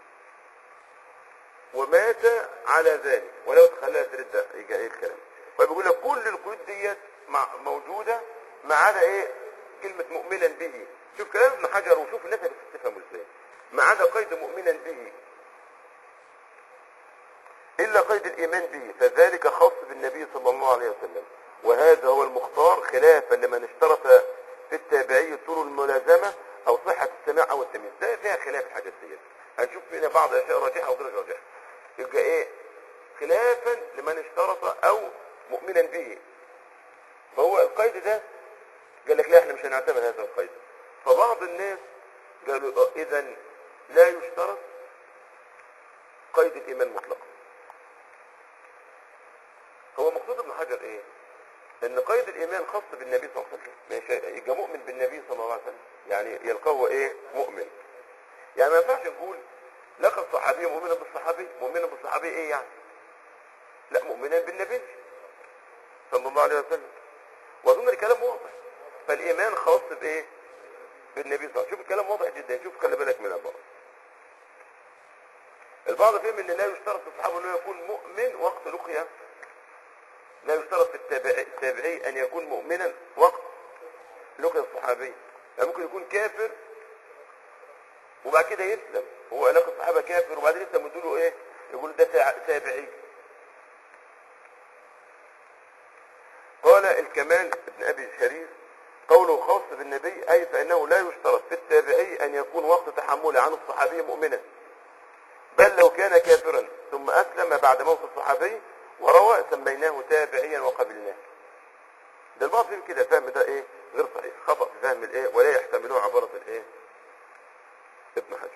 ومات على ذلك ولو تخلى ترد يجي ايه الكلام فبيقول لك كل القيود ديت مع- موجوده ما عدا ايه كلمه مؤمنا به شوف كلام ابن حجر وشوف الناس اللي بتفهمه ازاي ما عدا قيد مؤمنا به إلا قيد الإيمان به فذلك خاص بالنبي صلى الله عليه وسلم وهذا هو المختار خلافا لمن اشترط في التابعي طول الملازمة أو صحة السماع أو التمييز ده فيها خلاف الحاجات دي هنشوف هنا بعض الأشياء راجحة وغير راجحة يبقى إيه خلافا لمن اشترط أو مؤمنا به فهو القيد ده قال لك لا احنا مش هنعتبر هذا القيد فبعض الناس قالوا إذا لا يشترط قيد الإيمان مطلقا هو مقصود ابن حجر ايه ان قيد الايمان خاص بالنبي صلى الله عليه وسلم ماشي يبقى مؤمن بالنبي صلى الله عليه وسلم يعني يلقاه ايه مؤمن يعني ما ينفعش نقول لقى الصحابي مؤمنا بالصحابي مؤمنا بالصحابي ايه يعني لا مؤمنا بالنبي صلى الله عليه وسلم واظن الكلام واضح فالايمان خاص بايه بالنبي صلى الله عليه وسلم شوف الكلام واضح جدا شوف خلي بالك من البعض البعض فهم ان لا يشترط في الصحابه انه يكون مؤمن وقت لقيا لا يشترط في التابعي, التابعي ان يكون مؤمنا وقت لقي الصحابي يعني ممكن يكون كافر وبعد كده يسلم هو لقى الصحابه كافر وبعدين يسلم يقولوا ايه يقول ده تع- تابعي قال الكمال ابن ابي الشريف قوله خاص بالنبي اي فانه لا يشترط في التابعي ان يكون وقت تحمله عن الصحابي مؤمنا بل لو كان كافرا ثم اسلم بعد موت الصحابي وروى سميناه تابعيا وقبلناه ده البعض فيهم كده فهم ده ايه غير صحيح خطأ في فهم الايه ولا يحتملوه عبارة الايه ابن حجر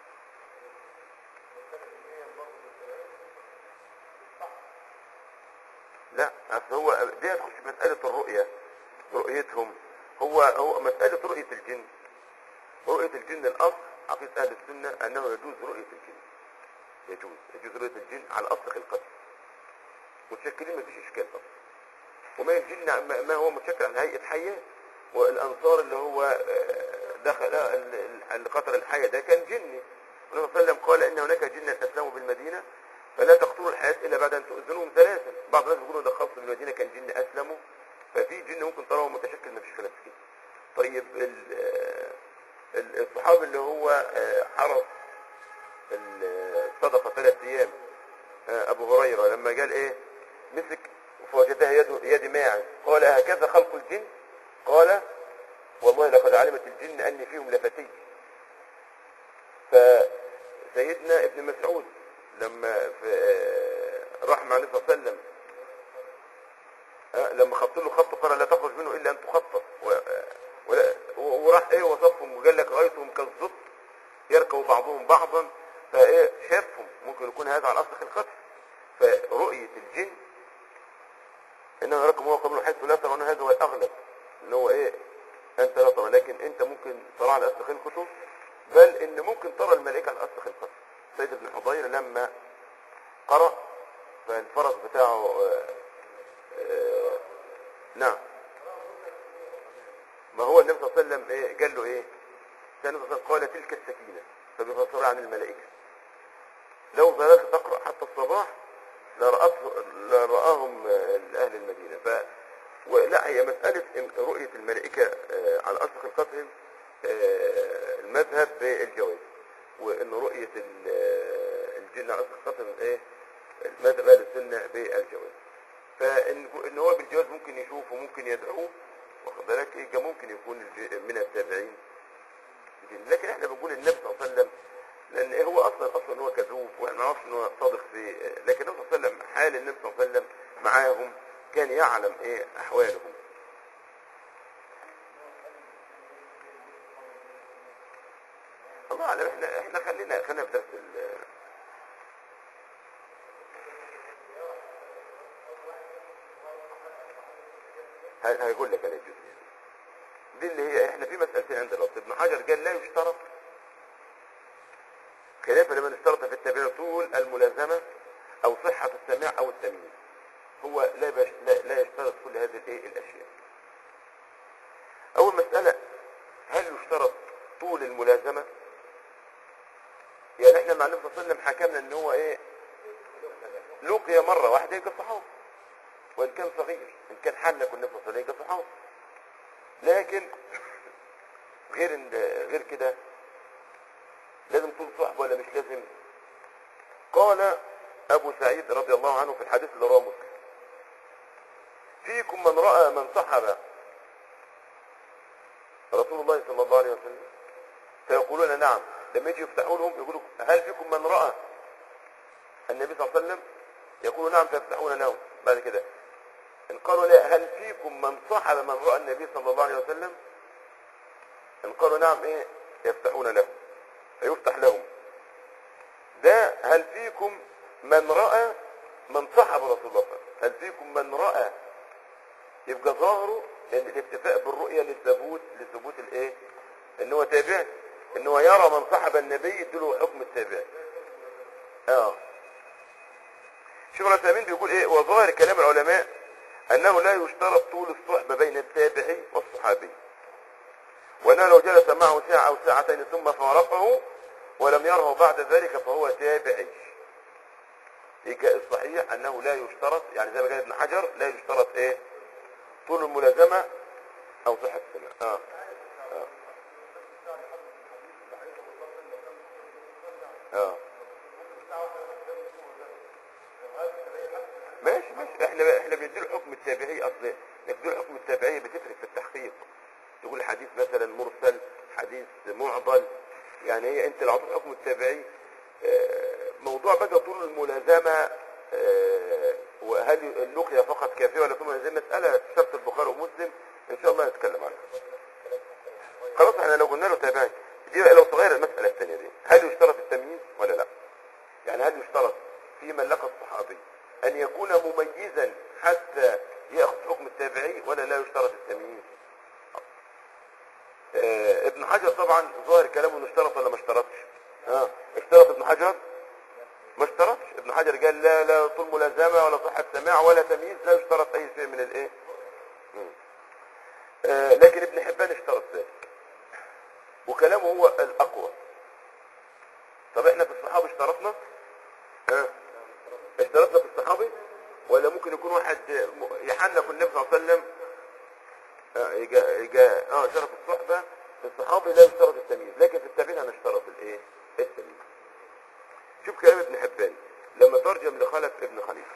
لا اصل هو دي هتخش في مسألة الرؤية رؤيتهم هو هو مسألة رؤية الجن رؤية الجن الأصل عقيدة أهل السنة أنه يجوز رؤية الجن يجوز يجوز رؤية الجن على أصل خلقته متشكلين ما فيش إشكال أصلا وما الجن ما- ما هو متشكل على هيئة حية والأنصار اللي هو آه، دخل آه، ال- ال- اللي قتل الحية ده كان جني النبي صلى الله عليه وسلم قال إن هناك جنا أسلموا بالمدينة فلا تقتلوا الحياة إلا بعد أن تؤذنوهم ثلاثا بعض الناس بيقولوا ده خاص بالمدينة كان جن أسلموا ففي جن ممكن تراه متشكل ما فيش خلاف فيه طيب ال- آه، ال- الصحابي اللي هو آه، حرس الصدقة ثلاث أيام آه، أبو هريرة لما قال إيه مسك فوجدها يد يد ماعز قال هكذا خلق الجن قال والله لقد علمت الجن أني فيهم لفتي فسيدنا ابن مسعود لما في آه، راح مع النبي صلى الله عليه وسلم آه، لما خط له خط قال لا تخرج منه الا ان تخطف و- آه، ولا- و- وراح ايه وصفهم وقال لك رايتهم كالزط يركب بعضهم بعضا فايه شافهم ممكن يكون هذا على اصل خلقته فرؤيه الجن انه يراكم هو قبل حيث لا ترون هذا هو الاغلب ان هو ايه انت لا ترى لكن انت ممكن ترى على اصل خلقته بل ان ممكن ترى الملائكه على اصل خلقته سيد ابن حضير لما قرأ فالفرس بتاعه آه، آه، نعم ما هو النبي صلى الله عليه وسلم ايه قال له ايه كان النبي صلى الله عليه وسلم قال تلك السكينة فبيفسر عن الملائكة لو ظللت تقرأ حتى الصباح لرأته لرآهم آه، أهل المدينة ف ولا هي مسألة إن رؤية الملائكة آه، على أصل خلقتهم آه، المذهب بالجواز وإن رؤية ال- آه، الجن على أصل خلقتهم إيه المذهب أهل السنة بالجواز فإن إن هو بالجواز ممكن يشوف وممكن يدعوه واخد بالك يبقى ممكن يكون الج- من التابعين الجن. لكن احنا بنقول النبي صلى الله عليه وسلم لان هو اصلا اصلا هو كذوب واحنا ما نعرفش ان هو صادق في لكن النبي صلى الله عليه وسلم حال النبي صلى الله عليه وسلم معاهم كان يعلم ايه احوالهم الله اعلم احنا احنا خلينا خلينا في درس ال- هي- هيقول لك انا الجزء دي اللي هي احنا في مسألتين عندنا ابن حجر قال لا يشترط خلافا لمن اشترط في التابعين طول الملازمة او صحة السماع او التمييز هو لا, بش... لا, لا يشترط كل هذه الايه الاشياء اول مسألة هل يشترط طول الملازمة يعني احنا مع النبي صلى الله عليه وسلم حكمنا ان هو ايه لقي مرة واحدة يبقى صحابي وان كان صغير ان كان حنك النبي صلى الله عليه وسلم يبقى صحابي لكن غير ال- غير كده لازم طول صحبة ولا مش لازم قال ابو سعيد رضي الله عنه في الحديث اللي رواه مسلم فيكم من رأى من صحب رسول الله صلى الله عليه وسلم فيقولون نعم لما يجي يفتحوا لهم يقولوا هل فيكم من رأى النبي صلى الله عليه وسلم يقولوا نعم فيفتحون لهم بعد كده ان قالوا لا هل فيكم من صحب من رأى النبي صلى الله عليه وسلم ان قالوا نعم ايه يفتحون لهم فيفتح لهم ده هل فيكم من رأى من صحب رسول الله صلى الله عليه وسلم هل فيكم من رأى يبقى ظاهره لان الاكتفاء بالرؤية للثبوت لثبوت الايه ان هو تابع ان هو يرى من صحب النبي يديله حكم التابع اه شيخ العثيمين بيقول ايه وظاهر كلام العلماء انه لا يشترط طول الصحبة بين التابعي والصحابي وانه لو جلس معه ساعة او ساعتين ثم فارقه ولم يره بعد ذلك فهو تابعي يبقى الصحيح انه لا يشترط يعني زي ما قال ابن حجر لا يشترط ايه طول الملازمة او صحة السماع اه اه اه ماشي ماشي احنا احنا بنديله حكم التابعي اصل نديله حكم التابعية بتفرق في التحقيق تقول حديث مثلا مرسل حديث معضل يعني هي انت لو عطيت حكم التابعي آه، موضوع بقى طول الملازمة آه، وهل اللقيا فقط كافية ولا طول الملازمة مسألة شرط البخاري ومسلم ان شاء الله نتكلم عنها خلاص احنا لو قلنا له تابعي دي بقى لو صغيرة المسألة الثانية دي هل يشترط التمييز ولا لا يعني هل يشترط في من لقى الصحابي ان يكون مميزا حتى ياخذ حكم التابعي ولا لا يشترط التمييز آه ابن حجر طبعا ظاهر كلامه انه اشترط ولا ما اشترطش اه اشترط ابن حجر ما اشترطش ابن حجر قال لا لا طول ملازمه ولا صحه سماع ولا تمييز لا يشترط اي شيء من الايه مم. آه لكن ابن حبان اشترط ذلك وكلامه هو الاقوى طب احنا في الصحابه اشترطنا ها اشترطنا في الصحابي ولا ممكن يكون واحد م- يحنك النبي صلى الله عليه وسلم اه يجا يجا اه شرط الصحبة في الصحابي لا يشترط التمييز لكن في التابعين هنشترط الايه التمييز شوف كلام ابن حبان لما ترجم لخلف ابن خليفة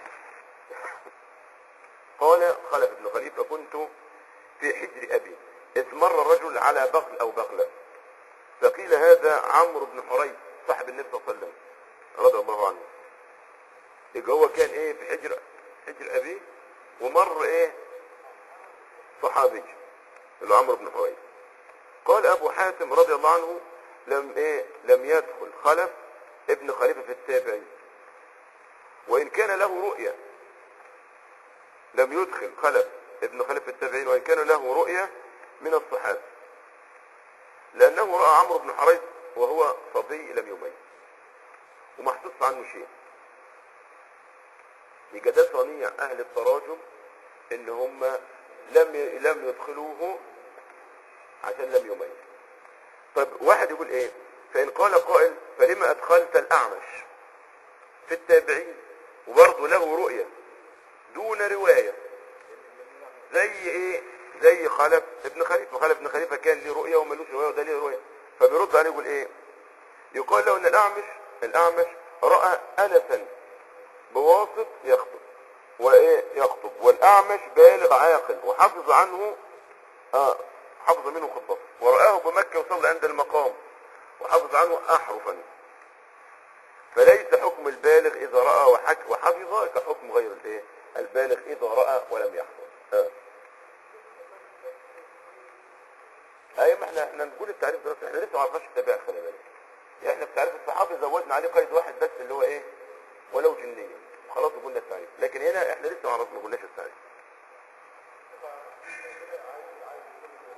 قال خلف ابن خليفة كنت في حجر ابي اذ مر رجل على بغل او بغلة فقيل هذا عمرو بن حريث صاحب النبي صلى الله عليه وسلم رضي الله عنه يبقى هو كان ايه في حجر حجر ابيه ومر ايه صحابي اللي هو عمرو بن حويس قال ابو حاتم رضي الله عنه لم ايه لم يدخل خلف ابن خليفه في التابعين وان كان له رؤيه لم يدخل خلف ابن خليفه في التابعين وان كان له رؤيه من الصحابه لانه راى عمرو بن حريث وهو صبي لم يميز وما حدث عنه شيء يبقى ده صنيع اهل التراجم ان هم لم ي- لم يدخلوه عشان لم يميز طب واحد يقول ايه فان قال قائل فلما ادخلت الاعمش في التابعين وبرضه له رؤية دون رواية زي ايه زي خلف ابن خليفة خلف ابن خليفة كان ليه رؤية وملوش رواية وده ليه رؤية فبيرد عليه يقول ايه يقال له ان الاعمش الاعمش رأى انسا بواسط يخطب وايه يخطب والاعمش بالغ عاقل وحفظ عنه اه حفظ منه خطبه ورآه بمكة وصل عند المقام وحفظ عنه احرفا فليس حكم البالغ اذا رأى وحك وحفظ كحكم غير الايه البالغ اذا رأى ولم يحفظ آه. اي ما احنا احنا نقول التعريف ده احنا لسه ما عرفناش التابع خلي بالك يعني احنا في تعريف الصحابي زودنا عليه قيد واحد بس اللي هو ايه ولو جنيا خلاص قلنا التعريف لكن هنا احنا لسه ما عرفنا ما قلناش التعريف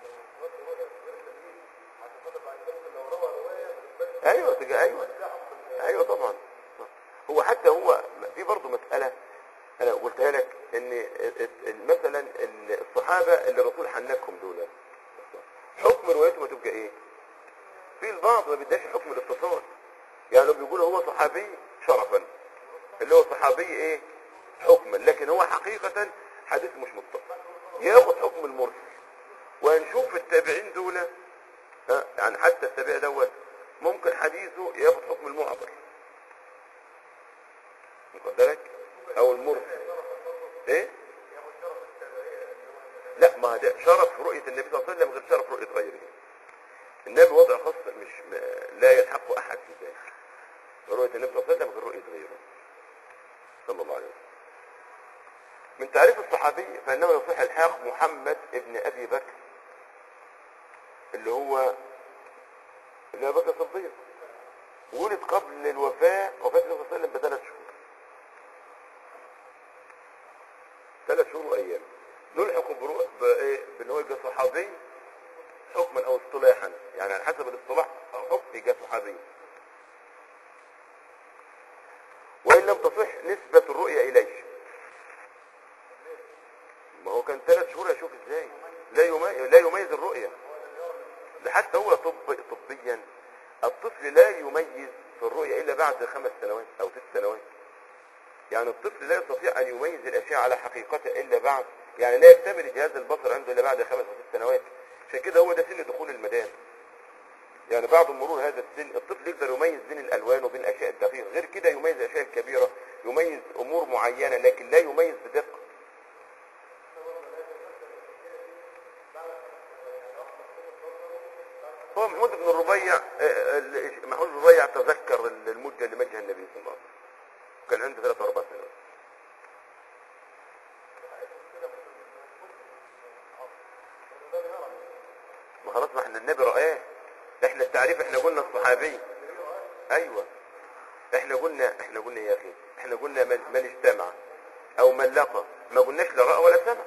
ايوه تجي ايوه ايوه طبعا هو حتى هو في برضه مسألة انا قلتها لك ان ال- ال- مثلا ال- الصحابة اللي الرسول حنكهم دول حكم روايتهم هتبقى ايه في البعض ما بيداش حكم الاتصال يعني لو بيقولوا هو صحابي شرفا اللي هو صحابي ايه حكما لكن هو حقيقة حديث مش متصل ياخد حكم المرسل وهنشوف التابعين دول ها، يعني حتى التابع دوت ممكن حديثه ياخد حكم المعبر واخد بالك او المرسل ايه لا ما ده شرف رؤية النبي صلى الله عليه وسلم غير شرف رؤية غيره النبي وضع خاص مش م- لا يلحق احد في ذلك رؤية النبي صلى الله عليه وسلم غير رؤية غيره صلى الله عليه وسلم من تعريف الصحابي فانه يصح الحاق محمد ابن ابي بكر اللي هو اللي هو بكر الصديق ولد قبل الوفاة وفاة النبي صلى الله عليه وسلم بثلاث شهور ثلاث شهور وايام نلحق برو- بايه بان هو يبقى صحابي حكما او اصطلاحا يعني على حسب الاصطلاح او حكم يبقى صحابي وان لم تصح نسبة الرؤية اليه ما هو كان ثلاث شهور اشوف ازاي لا يميز لا يميز الرؤية ده حتى هو طب طبيا الطفل لا يميز في الرؤية الا بعد خمس سنوات او ست سنوات يعني الطفل لا يستطيع ان يميز الاشياء على حقيقتها الا بعد يعني لا يكتمل جهاز البصر عنده الا بعد خمس او ست سنوات عشان كده هو ده سن دخول المدارس يعني بعد مرور هذا السن الطفل يقدر يميز بين الالوان وبين الاشياء الدقيقه غير كده يميز الاشياء الكبيره يميز امور معينه لكن لا يميز بدقه هو محمود بن الربيع آه، آه، ال- محمود بن الربيع تذكر المده اللي مجها النبي صلى الله عليه وسلم كان عنده ثلاث اربع سنوات ما خلاص ما احنا النبي رآه احنا التعريف احنا قلنا الصحابي ايوه احنا قلنا احنا قلنا يا اخي احنا قلنا من, من اجتمع او من لقى ما قلناش لا رأى ولا سمع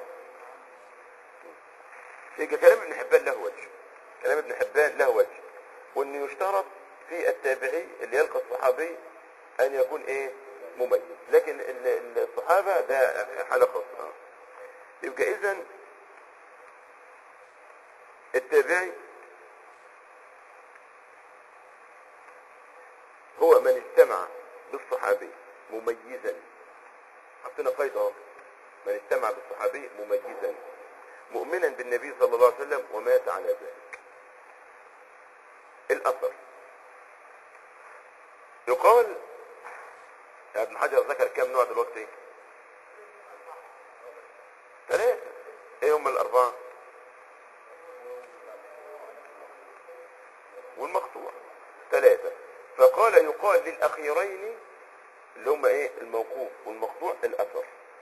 يبقى كلام ابن حبان له وجه كلام ابن حبان له وجه وانه يشترط في التابعي اللي يلقى الصحابي ان يكون ايه مميز لكن ال- ال- الصحابة ده حالة خاصة آه. يبقى اذا التابعي هو من استمع بالصحابي مميزا حطينا قيد اهو من استمع بالصحابي مميزا مؤمنا بالنبي صلى الله عليه وسلم ومات على ذلك الاثر يقال يا ابن حجر ذكر كم نوع دلوقتي ثلاثة ايه هم الاربعة والمقطوع ثلاثة فقال يقال للأخيرين اللي هم ايه الموقوف والمقطوع الأثر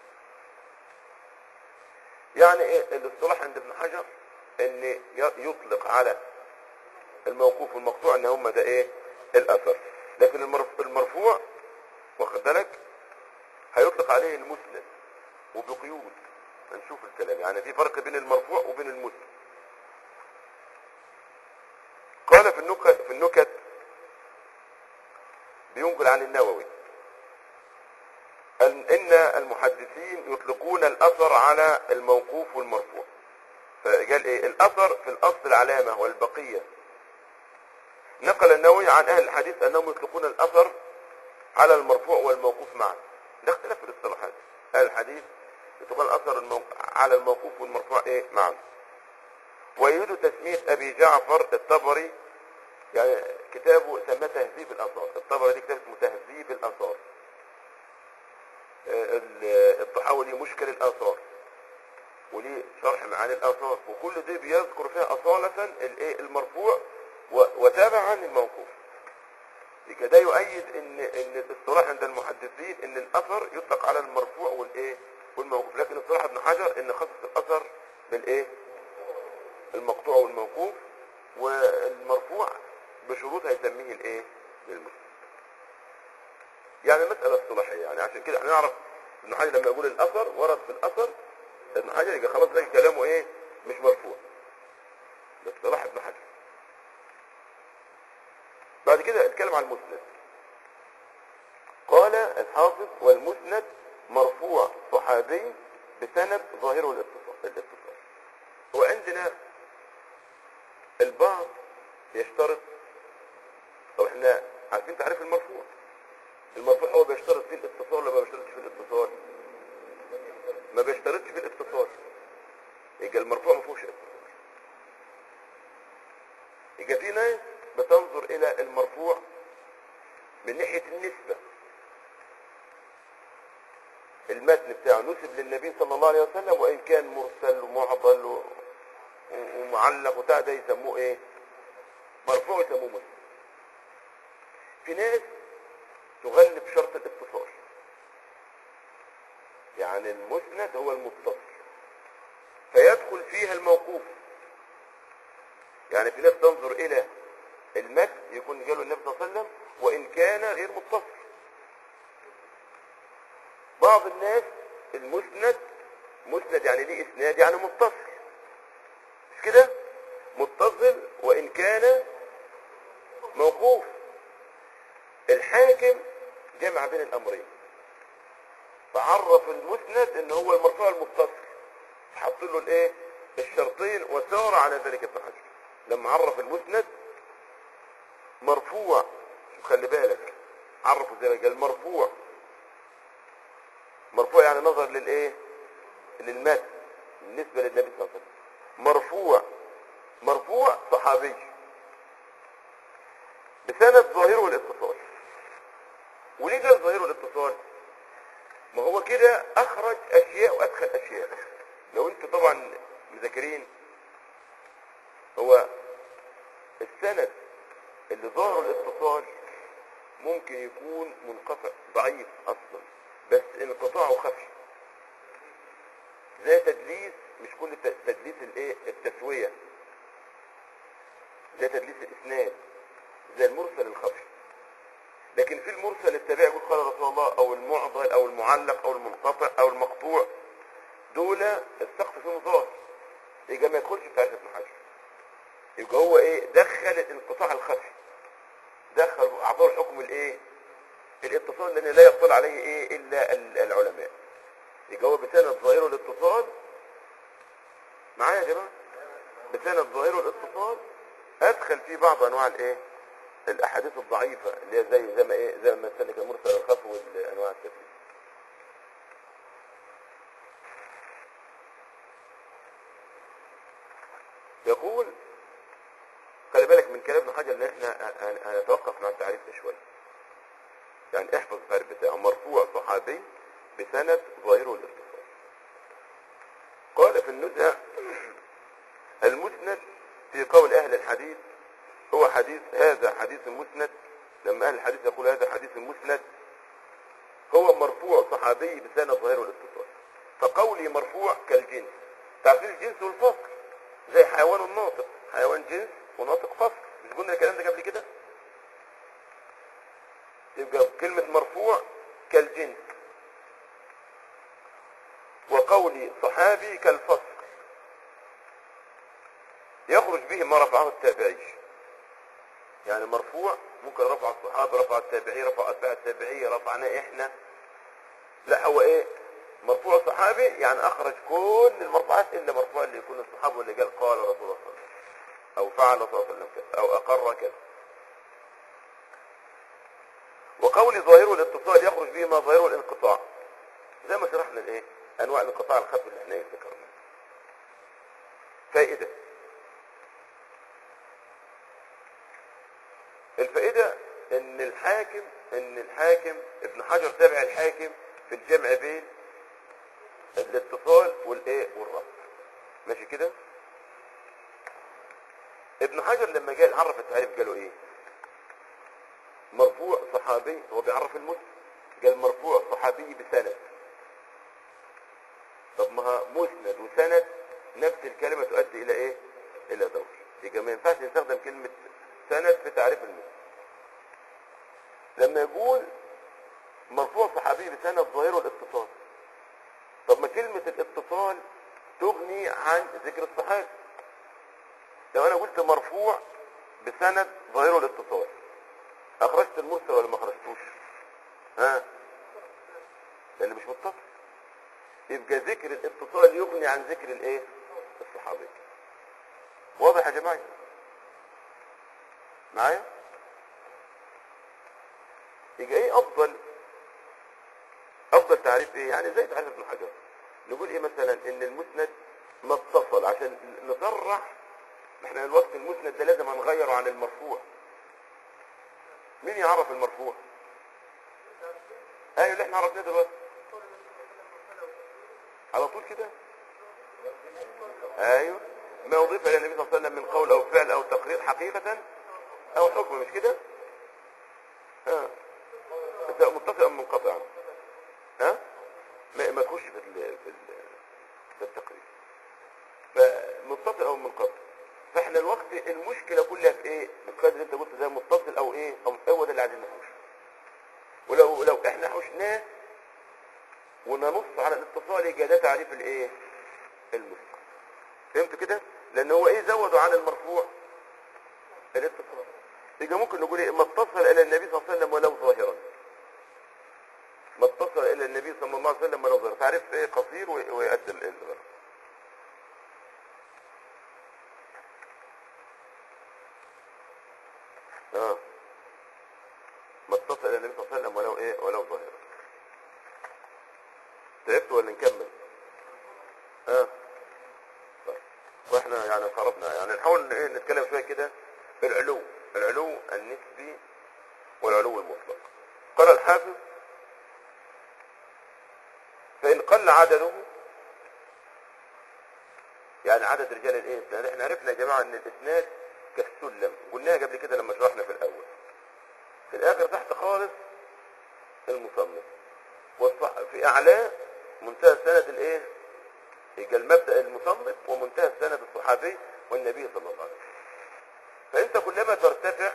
يعني ايه الاصطلاح عند ابن حجر ان ي- يطلق على الموقوف والمقطوع ان هم ده ايه الأثر لكن المرف- المرفوع واخد بالك هيطلق عليه المسند وبقيود هنشوف الكلام يعني في فرق بين المرفوع وبين المسند قال في النكت في النكت بينقل عن النووي أن إن المحدثين يطلقون الأثر على الموقوف والمرفوع فقال إيه الأثر في الأصل العلامة والبقية نقل النووي عن أهل الحديث أنهم يطلقون الأثر على المرفوع والموقوف معا ده اختلاف في الاصطلاحات أهل الحديث يطلقون الأثر المو... على الموقوف والمرفوع إيه معا ويريد تسمية أبي جعفر الطبري يعني كتابه سماه تهذيب الآثار الطبري دي كتاب اسمه تهذيب الآثار آه، ال- الطحاوي ليه مشكل الآثار وليه شرح معاني الآثار وكل دي بيذكر فيها أصالة الإيه المرفوع و- وتابعا الموقوف يبقى ده يؤيد ان ان الاصطلاح عند المحدثين ان الاثر يطلق على المرفوع والايه والموقوف لكن اصطلاح ابن حجر ان خصص الاثر بالايه المقطوع والموقوف والمرفوع بشروط هيسميه الايه المسلم يعني مسألة اصطلاحية يعني عشان كده احنا نعرف ابن حجر لما يقول الاثر ورد في الاثر ابن حجر يبقى خلاص ده كلامه ايه مش مرفوع ده اصطلاح ابن حجر بعد كده اتكلم عن المسند الحافظ والمسند مرفوع صحابي بسند ظاهره الاتصال الاتصال وعندنا البعض يشترط طب احنا عارفين تعريف المرفوع المرفوع هو بيشترط فيه الاتصال ولا ما بيشترطش فيه الاتصال ما بيشترطش فيه الاتصال يبقى المرفوع ما فيهوش اتصال يبقى في ناس بتنظر الى المرفوع من ناحية النسبة المتن بتاعه نسب للنبي صلى الله عليه وسلم وان كان مرسل ومعضل و- و- ومعلق وبتاع ده يسموه ايه مرفوع يسموه مسلم في ناس تغلب شرط الاتصال يعني المسند هو المتصل فيدخل فيها الموقوف يعني في ناس تنظر الى المتن يكون جاله النبي صلى الله عليه وسلم وان كان غير متصل بعض الناس المسند مسند يعني ليه اسناد يعني متصل مش كده متصل وان كان موقوف الحاكم جمع بين الامرين فعرف المسند ان هو المرفوع المتصل حط له الايه الشرطين وسار على ذلك ابن حجر لما عرف المسند مرفوع شوف خلي بالك عرفوا زي ما قال مرفوع مرفوع يعني نظر للايه للمتن بالنسبه للنبي صلى الله عليه وسلم مرفوع مرفوع صحابي بسند ظاهره الاتصال وليه ده ظاهره الاتصال ما هو كده اخرج اشياء وادخل اشياء لو انتوا طبعا مذاكرين هو السند اللي ظاهره الاتصال ممكن يكون منقطع ضعيف اصلا بس انقطاعه خفي زي تدليس مش كل ت- تدليس الايه التسويه زي تدليس الاسناد زي المرسل الخفي لكن في المرسل التابعي يقول قال رسول الله او المعضل او المعلق او المنقطع او المقطوع دول السقف فيهم ظاهر يبقى ما يدخلش في تعريف ابن حجر يبقى هو ايه دخل الانقطاع الخفي دخل اعطاه حكم الايه الاتصال لان لا يطلع عليه ايه الا ال- العلماء يبقى هو بسند ظاهره الاتصال معايا يا جماعه بسند ظاهره الاتصال ادخل فيه بعض انواع الايه الاحاديث الضعيفه اللي هي زي زي ما ايه زي ما سلك المرسل الخف والانواع التدليس يقول خلي بالك من كلام ابن حجر ان احنا هن- هنتوقف مع التعريف ده شويه يعني احفظ التعريف بتاعه مرفوع صحابي بسند ظاهره الاتصال قال في النزهه المسند في قول اهل الحديث هو حديث هذا حديث مسند لما اهل الحديث يقول هذا حديث مسند هو مرفوع صحابي بسند ظاهره الاتصال فقولي مرفوع كالجنس تعرفين الجنس والفصل زي حيوان الناطق حيوان جنس وناطق فصل مش قلنا الكلام ده قبل كده يبقى كلمة مرفوع كالجنس وقولي صحابي كالفصل يخرج به ما رفعه التابعي يعني مرفوع ممكن رفع الصحابة رفع التابعي رفع أتباع التابعية رفعنا إحنا لا هو إيه مرفوع صحابي يعني أخرج كل المرفوعات إلا مرفوع اللي يكون الصحابي اللي قال قال رسول الله صلى الله عليه وسلم أو فعل صلى الله عليه وسلم كذا أو أقر كذا وقول ظاهره الاتصال يخرج به ما ظاهره الانقطاع زي ما شرحنا الايه انواع الانقطاع الخفي اللي احنا ذكرناه فائده الفائده ان الحاكم ان الحاكم ابن حجر تابع الحاكم في الجمع بين الاتصال والايه والربط ماشي كده ابن حجر لما جاء عرف التعريف قالوا ايه مرفوع صحابي هو بيعرف المسلم قال مرفوع صحابي بسند طب ما مسند وسند نفس الكلمة تؤدي الى ايه الى دور يبقى ما ينفعش نستخدم كلمة سند في تعريف المسلم لما يقول مرفوع صحابي بسند ظاهره الاتصال طب ما كلمة الاتصال تغني عن ذكر الصحابي لو انا قلت مرفوع بسند ظاهره الاتصال اخرجت المرسل ولا ما اخرجتوش ها لان مش متصل يبقى ذكر الاتصال يغني عن ذكر الايه الصحابي واضح يا جماعه معايا يبقى ايه افضل افضل تعريف ايه يعني زي تعريف ابن حجر نقول ايه مثلا ان المسند ما اتصل عشان نصرح احنا الوقت المسند ده لازم هنغيره عن المرفوع مين يعرف المرفوع ايوه اللي احنا عرفناه دلوقتي على طول كده ايوه ما اضيف الى النبي صلى الله عليه وسلم من قول او فعل او تقرير حقيقة او حكم مش كده ها سواء متصل او منقطع ها ما, ما تخش في ال في, ال في التقرير فمتصل او منقطع فاحنا الوقت المشكله كلها في ايه القدر اللي انت قلت ده متصل او ايه او هو ده اللي عايزين نحوش ولو لو احنا حوشناه وننص على الاتصال يبقى ده تعريف الايه المسلم فهمت كده لان هو ايه زودوا عن المرفوع الاتصال يبقى ممكن نقول ايه ما اتصل الى النبي صلى الله عليه وسلم ولو ظاهرا ما اتصل الى النبي صلى الله عليه وسلم ولو ظاهرا تعريف ايه قصير وي- ويؤدي الغرض اه ما اتصل الى النبي صلى الله عليه وسلم ولو ايه ولو ظاهرا تعبت ولا نكمل اه طيب. واحنا يعني خربنا يعني نحاول ايه نتكلم شويه كده في العلو العلو النسبي والعلو المطلق قال الحافظ فإن قل عدده يعني عدد رجال الايه الاسناد احنا عرفنا يا جماعه ان الاسناد كالسلم قلناها قبل كده لما شرحنا في الاول في الاخر تحت خالص المصنف والصح في اعلاه منتهى السند الايه يبقى المبدا المصنف ومنتهى السند الصحابي والنبي صلى الله عليه وسلم فانت كلما ترتفع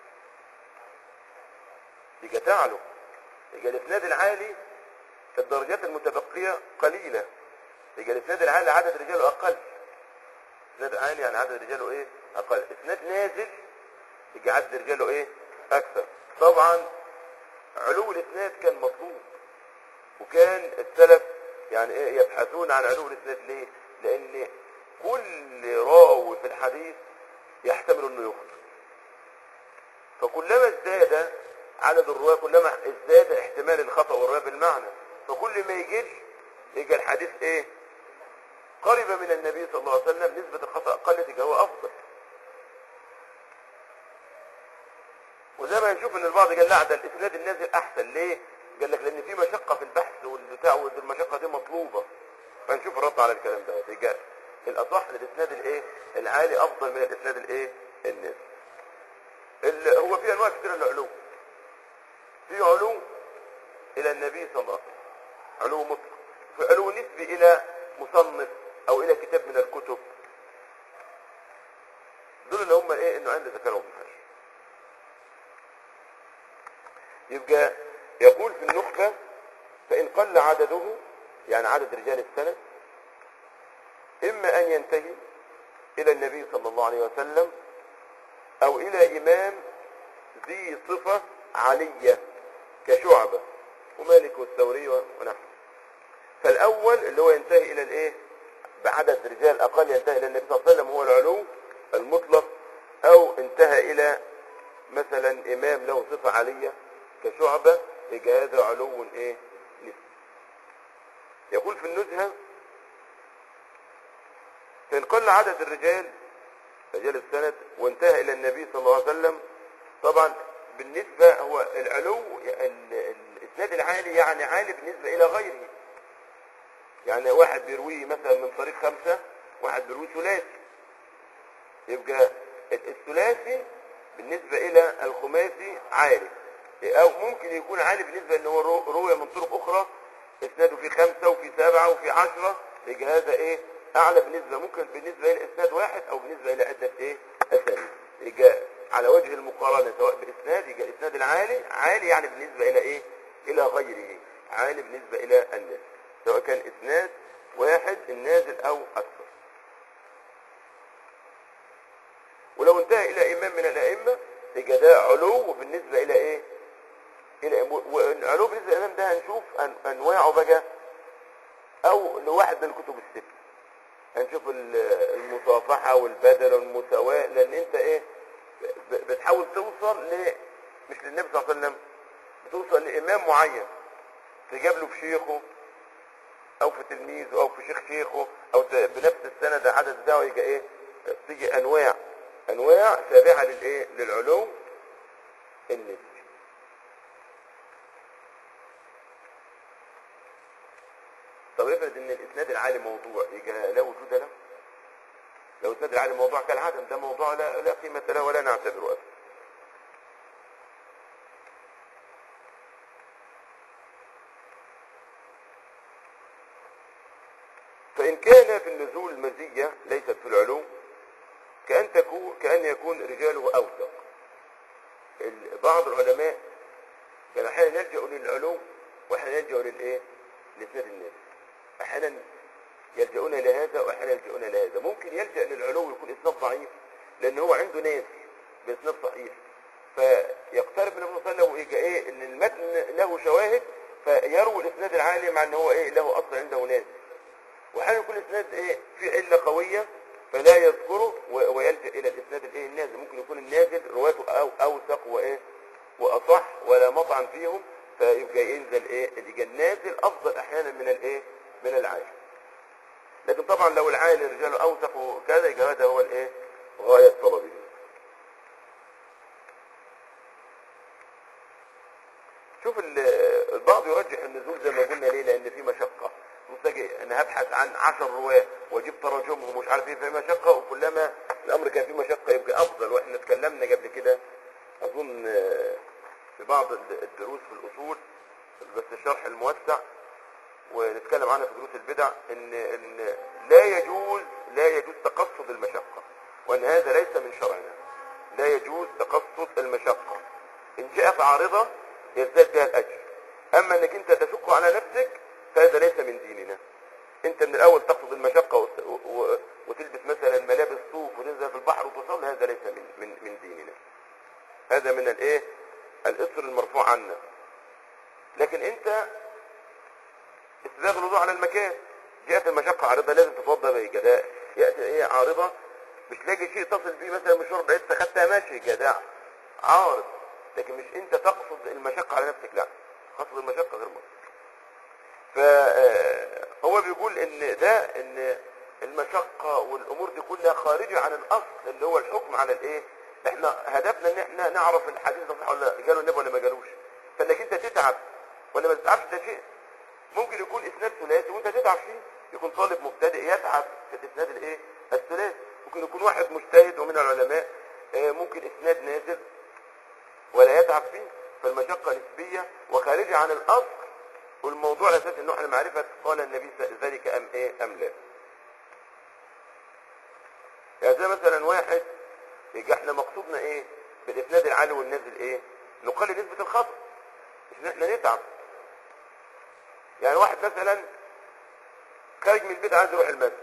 يبقى تعلو يبقى الاسناد العالي في الدرجات المتبقيه قليله يبقى الاسناد العالي عدد رجاله اقل اسناد عالي يعني عدد رجاله ايه اقل اسناد نازل يبقى عدد رجاله ايه اكثر طبعا علو الاسناد كان مطلوب وكان السلف يعني ايه يبحثون عن علو الاسناد ليه لان كل راوي في الحديث يحتمل انه يخطئ فكلما ازداد عدد الرواة كلما ازداد احتمال الخطأ والرواية بالمعنى فكل ما يجيش يجي الحديث ايه قرب من النبي صلى الله عليه وسلم نسبة الخطأ قلت يبقى هو افضل وزي ما نشوف ان البعض قال لا ده الاسناد النازل احسن ليه قال لك لان في مشقة في البحث والبتاع والمشقة دي مطلوبة فنشوف الرد على الكلام ده يبقى الاصح الاسناد الايه العالي افضل من الاسناد الايه النازل ال- هو في انواع كثيره للعلو في علو الى النبي صلى الله عليه وسلم علو مطلق في علو نسبي الى مصنف او الى كتاب من الكتب دول اللي هم ايه انه عند ذكرهم ابن حجر يبقى يقول في النخبة فإن قل عدده يعني عدد رجال السند إما أن ينتهي إلى النبي صلى الله عليه وسلم أو إلى إمام ذي صفة علية كشعبة ومالك والثوري ونحن فالأول اللي هو ينتهي إلى الإيه بعدد رجال أقل ينتهي إلى النبي صلى الله عليه وسلم هو العلو المطلق أو انتهى إلى مثلا إمام له صفة علية كشعبة يبقى هذا علو إيه نسبي يقول في النزهة فإن قل عدد الرجال رجال السند وانتهى إلى النبي صلى الله عليه وسلم طبعا بالنسبة هو العلو ال- الإسناد العالي يعني عالي بالنسبة إلى غيره يعني واحد بيرويه مثلا من طريق خمسة واحد بيرويه ثلاثي يبقى الثلاثي بالنسبة إلى الخماسي عالي أو ممكن يكون عالي بالنسبة إن هو رو- روي من طرق أخرى إسناده في خمسة وفي سبعة وفي عشرة يبقى هذا إيه أعلى بالنسبة ممكن بالنسبة إلى إسناد واحد أو بالنسبة إلى عدة إيه أسانيد يبقى على وجه المقارنة سواء بإسناد يبقى الإسناد العالي عالي يعني بالنسبة إلى إيه إلى غيره عالي بالنسبة إلى الناس سواء كان إسناد واحد النازل أو أكثر ولو انتهى الى امام من الائمه يبقى ده علو بالنسبه الى ايه الى و- العلوم بإذن الإمام ده هنشوف أن- أنواعه بقى أو لواحد من الكتب الست هنشوف ال- المصافحة والبدل والمساواة لأن أنت إيه ب- بتحاول توصل ل مش للنبي صلى الله عليه وسلم بتوصل لإمام معين تجابله في شيخه أو في تلميذه أو في شيخ شيخه أو ت- بنفس السند عدد ده يبقى إيه تيجي أنواع أنواع تابعة للإيه للعلوم النسبي طب افرض ان الاسناد العالي موضوع يبقى لا وجود له لو الاسناد العالي موضوع كالعدم ده موضوع لا, لا قيمة له ولا نعتبره أصلا فإن كان في النزول مزية ليست في العلوم كأن تكون كأن يكون رجاله أوثق ال- بعض العلماء كان أحيانا يلجأوا للعلوم وأحيانا يلجأوا للإيه؟ لإسناد الناس أحيانا يلجؤون إلى هذا وأحيانا يلجؤون إلى هذا ممكن يلجأ للعلو يكون إسناد ضعيف لأن هو عنده ناس بإسناد صحيح فيقترب من النبي صلى الله عليه وسلم ويجي إيه إن المتن له شواهد فيروي الإسناد العالي مع إن هو إيه له أصل عنده ناس وأحيانا يكون الإسناد إيه في علة قوية فلا يذكره و- ويلجأ إلى الإسناد الإيه النازل ممكن يكون النازل رواته أو أوثق وإيه وأصح ولا مطعن فيهم فيبقى ينزل إيه اللي النازل أفضل أحيانا من الإيه من العالي لكن طبعا لو العالي رجاله اوثق وكذا يبقى هذا هو الايه غايه طلبه شوف ال- البعض يرجح النزول زي ما قلنا ليه لان في مشقه مستجي انا هبحث عن عشر رواه واجيب تراجمهم ومش عارف ايه في مشقه وكلما الامر كان فيه مشقه يبقى افضل واحنا اتكلمنا قبل كده اظن آه، في بعض ال- الدروس في الاصول بس الشرح الموسع ونتكلم عنها في دروس البدع ان ان لا يجوز لا يجوز تقصد المشقه وان هذا ليس من شرعنا لا يجوز تقصد المشقه ان جاءت عارضه يزداد بها الاجر اما انك انت تشق على نفسك فهذا ليس من ديننا انت من الاول تقصد المشقه وت- و- و- وتلبس مثلا ملابس صوف وتنزل في البحر وتصل هذا ليس من من من ديننا هذا من الايه الاصر المرفوع عنا لكن انت استدراج الوضوء على المكان جاءت المشقة عارضة لازم تتوضى بها جداء يأتي ايه عارضة مش لاقي شيء تصل بيه مثلا مشوار بعيد فخدتها ماشي جداء عارض لكن مش انت تقصد المشقة على نفسك لا قصد المشقة غير مقصد فهو بيقول ان ده ان المشقة والامور دي كلها خارجة عن الاصل اللي هو الحكم على الايه احنا هدفنا ان احنا نعرف الحديث ده صح ولا قالوا النبي ولا ما قالوش فانك انت تتعب ولا ما تتعبش ده شيء ممكن يكون اسناد ثلاثي وانت تتعب فيه يكون طالب مبتدئ يتعب في الاسناد الايه الثلاثي ممكن يكون واحد مجتهد ومن العلماء آه، ممكن اسناد نازل ولا يتعب فيه فالمشقة نسبية وخارجة عن الاصل والموضوع الاساسي انه احنا معرفة قال النبي ذلك ام ايه ام لا يعني زي مثلا واحد يجي احنا مقصودنا ايه بالاسناد العالي والنازل ايه نقلل نسبة الخطأ مش ان احنا نتعب يعني واحد مثلا خارج من البيت عايز يروح المسجد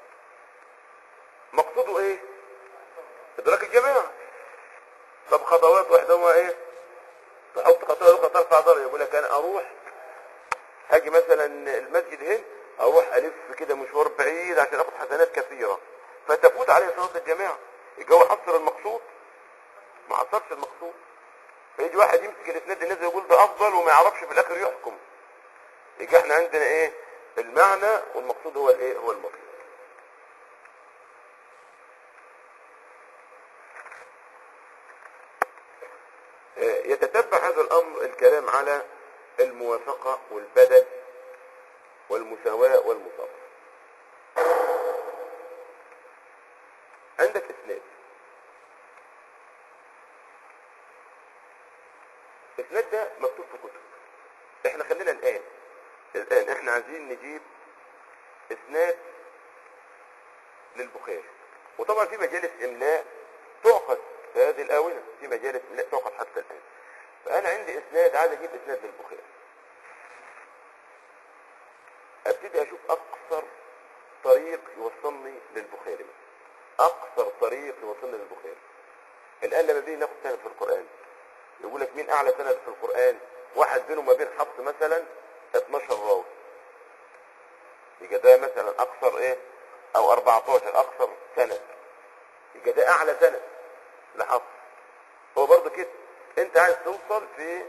مقصوده ايه ادراك الجماعة طب خطوات واحدة هو ايه تحط خطوة اخرى ترفع ضرر يقول لك انا اروح هاجي مثلا المسجد هنا اروح الف كده مشوار بعيد عشان اخد حسنات كثيرة فتفوت عليه صلاة الجماعة يبقى هو حصر المقصود ما حصرش المقصود فيجي واحد يمسك الاسناد النازل يقول ده افضل وما يعرفش في الاخر يحكم يبقى احنا عندنا ايه المعنى والمقصود هو الايه هو المطلوب آه، يتتبع هذا الامر الكلام على الموافقة والبدل والمساواة والمصافحة عندك اسناد الاسناد ده مكتوب في كتب احنا خلينا الان الان احنا عايزين نجيب اسناد للبخاري وطبعا في مجالس املاء تعقد في هذه الاونه في مجالس املاء تعقد حتى الان فانا عندي اسناد عايز اجيب اسناد للبخاري ابتدي اشوف اقصر طريق يوصلني للبخاري مثلا اقصر طريق يوصلني للبخاري الان لما بيجي ناخد سند في القران يقول لك مين اعلى سند في القران واحد بينه وما بين حفص مثلا 12 راوي يبقى ده مثلا اكثر ايه او 14 اكثر سند يبقى ده اعلى سند لحفص هو برضه كده انت عايز توصل في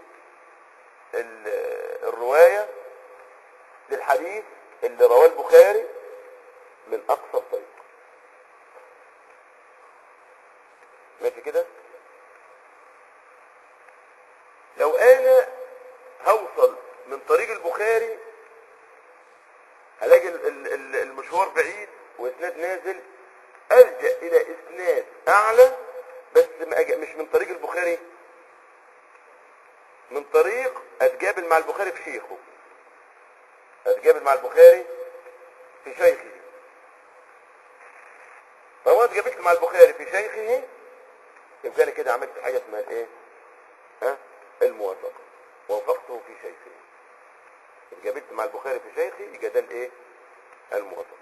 ال- الرواية للحديث اللي رواه البخاري من اقصر طريق ماشي كده لو انا هوصل من طريق البخاري هلاقي ال- ال- ال- المشوار بعيد واسناد نازل ارجع الى اسناد اعلى بس ما أج- مش من طريق البخاري من طريق اتقابل مع البخاري في شيخه اتقابل مع البخاري في شيخه فهو اتقابلت مع البخاري في شيخه يبقى انا كده عملت حاجه اسمها الايه ها الموافقه وافقته في شيخه اتقابلت مع البخاري في شيخي يبقى ده الايه الموافقه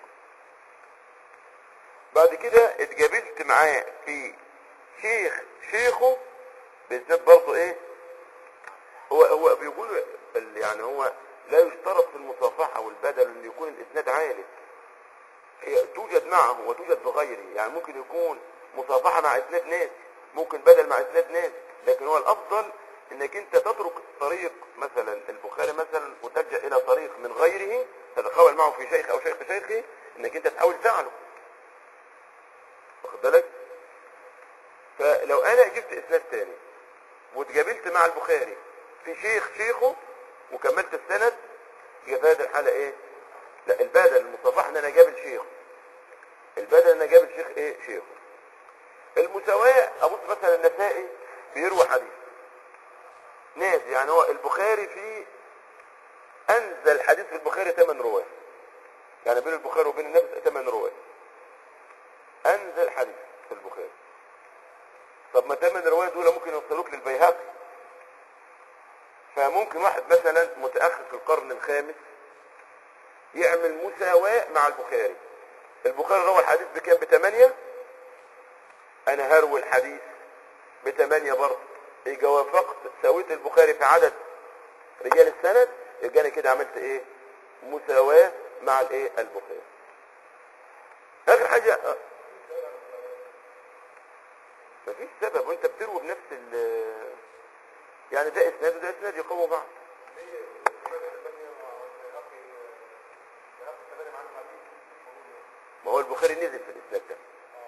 بعد كده اتقابلت معاه في شيخ شيخه بالذات برضه ايه هو هو بيقول ال- يعني هو لا يشترط في المصافحة والبدل ان يكون الاسناد عالي هي توجد معه وتوجد بغيره يعني ممكن يكون مصافحة مع اسناد ناس ممكن بدل مع اسناد ناس لكن هو الافضل انك انت تترك طريق مثلا البخاري مثلا وتلجا الى طريق من غيره تتقابل معه في شيخ او شيخ شيخه انك انت تحاول تعله واخد بالك فلو انا جبت اسناد تاني واتقابلت مع البخاري في شيخ شيخه وكملت السند يبقى في هذه الحاله ايه لا البدل المصافحه ان انا جابل شيخه البدل ان انا جابل شيخ ايه شيخه المساواة ابص مثلا النسائي بيروي حديث ناس يعني هو البخاري في انزل حديث في البخاري ثمان رواه يعني بين البخاري وبين النبي ثمان رواه انزل حديث في البخاري طب ما ثمان روايات دول ممكن يوصلوك للبيهقي فممكن واحد مثلا متاخر في القرن الخامس يعمل مساواة مع البخاري البخاري روى الحديث بكام بثمانية انا هروي الحديث بثمانية برضه يبقى وافقت سويت البخاري في عدد رجال السند يبقى انا كده عملت ايه مساواة مع الايه البخاري اخر حاجة آه. مفيش سبب وانت بتروي بنفس ال يعني ده اسناد وده اسناد يقووا بعض ما هو البخاري نزل في الاسناد ده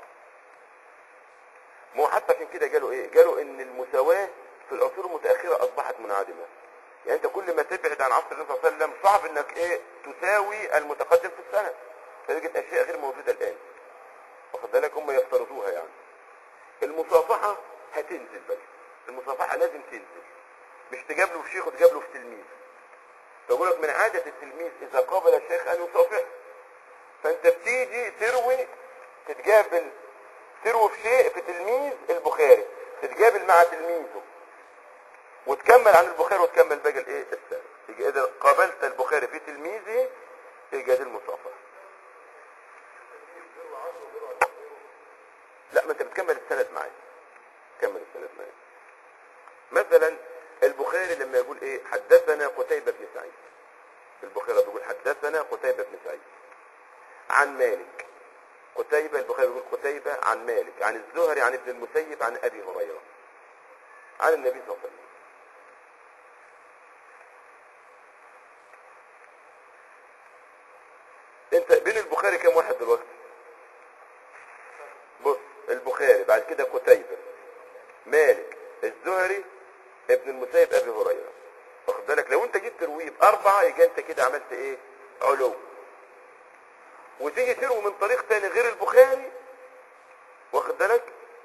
ما هو حتى عشان كده قالوا ايه قالوا ان المساواة في العصور المتأخرة اصبحت منعدمة يعني انت كل ما تبعد عن عصر النبي صلى الله عليه وسلم صعب انك ايه تساوي المتقدم في السنة فتجد اشياء غير موجودة الان واخد بالك هم يفترضوها يعني المصافحة هتنزل بس المصافحة لازم تنزل مش تجابله في شيخ وتجابله في تلميذ فيقول لك من عادة التلميذ إذا قابل الشيخ أن يصافحه فأنت بتيجي تروي تتقابل تروي في شيء في تلميذ البخاري تتقابل مع تلميذه وتكمل عن البخاري وتكمل باقي الايه السنة يبقى إذا قابلت البخاري في تلميذه يبقى دي المصافحة لا ما انت بتكمل السند معايا كمل السند معايا مثلا البخاري لما يقول ايه حدثنا قتيبة بن سعيد البخاري بيقول حدثنا قتيبة بن سعيد عن مالك قتيبة البخاري بيقول قتيبة عن مالك عن الزهري عن ابن المسيب عن ابي هريرة عن النبي صلى الله عليه وسلم انت بين البخاري كم واحد دلوقتي بص البخاري بعد كده قتيبة مالك الزهري ابن المسيب ابي هريره واخد بالك لو انت جيت ترويه باربعه يبقى انت كده عملت ايه علو وتيجي تروي من طريق تاني غير البخاري واخد بالك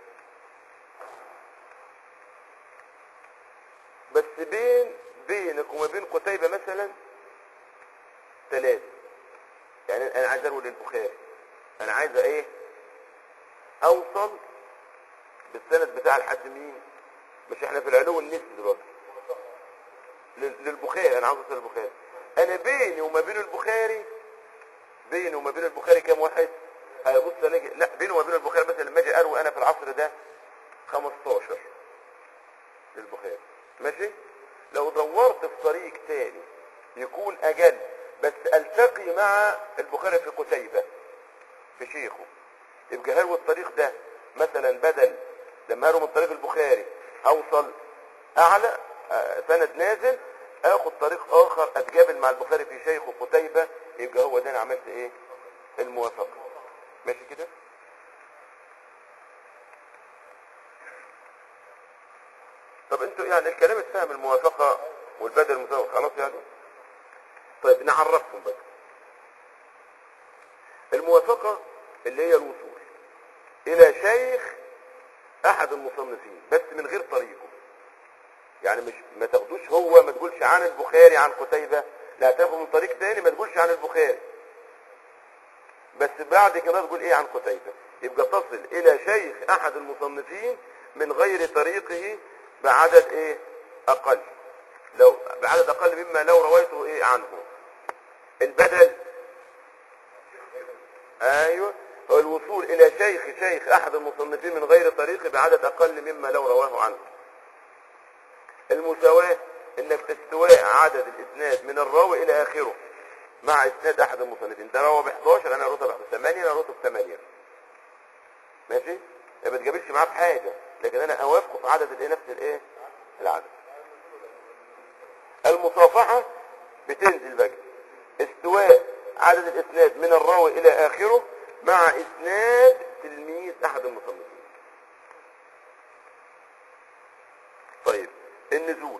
بس بين بينك وما بين قتيبة مثلا ثلاثة يعني انا عايز اروي للبخاري انا عايز ايه اوصل بالسند بتاع الحد مين مش احنا في العلو النسبي دلوقتي لل- للبخاري انا عاوز اوصل للبخاري انا بيني وما بين البخاري بيني وما بين البخاري كام واحد هيبص الاقي لا بيني وما بين البخاري مثلا لما اجي اروي انا في العصر ده 15 للبخاري ماشي لو دورت في طريق تاني يكون اجل بس التقي مع البخاري في قتيبة في شيخه يبقى هل الطريق ده مثلا بدل لما هروا من طريق البخاري اوصل اعلى آه، سند نازل اخد طريق اخر اتقابل مع البخاري في شيخه قتيبة يبقى هو ده انا عملت ايه الموافقة ماشي كده طب انتوا يعني الكلام اتفهم الموافقة والبدل المساوي خلاص يعني طيب نعرفكم بقى الموافقة اللي هي الوصول الى شيخ احد المصنفين بس من غير طريقه يعني مش ما تاخدوش هو ما تقولش عن البخاري عن قتيبة لا تاخد من طريق تاني ما تقولش عن البخاري بس بعد كده تقول ايه عن قتيبة يبقى تصل الى شيخ احد المصنفين من غير طريقه بعدد ايه اقل لو بعدد اقل مما لو رويته ايه عنه البدل ايوه هو الوصول الى شيخ شيخ احد المصنفين من غير طريقه بعدد اقل مما لو رواه عنه المساواة انك تستواء عدد الاسناد من الراوي الى اخره مع اسناد احد المصنفين ده روى ب 11 انا رتب ب 8 انا رتب 8 ماشي ما بتجابلش معاه بحاجه لكن انا اوافقه في عدد الايه نفس الايه العدد المصافحه بتنزل بقى استواء عدد الاسناد من الراوي الى اخره مع اسناد تلميذ احد المصنفين طيب النزول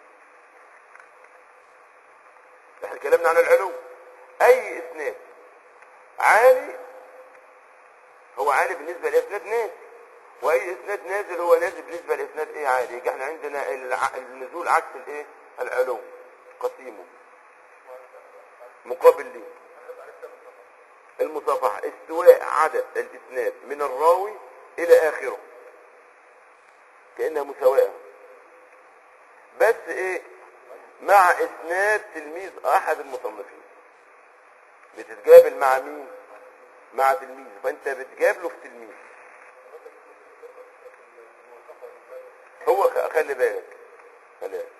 احنا اتكلمنا عن العلو اي اسناد عالي هو عالي بالنسبه لاسناد نازل واي اسناد نازل هو نازل بالنسبه لاسناد ايه عالي يبقى احنا عندنا الع- النزول عكس الايه العلو قسيمه مقابل ليه المصافحه استواء عدد الاسناد من الراوي الى اخره كانها مساواه بس ايه مع اسناد تلميذ احد المصنفين بتتقابل مع مين مع تلميذ فانت بتقابله في تلميذ هو خ- خلي بالك خلي بالك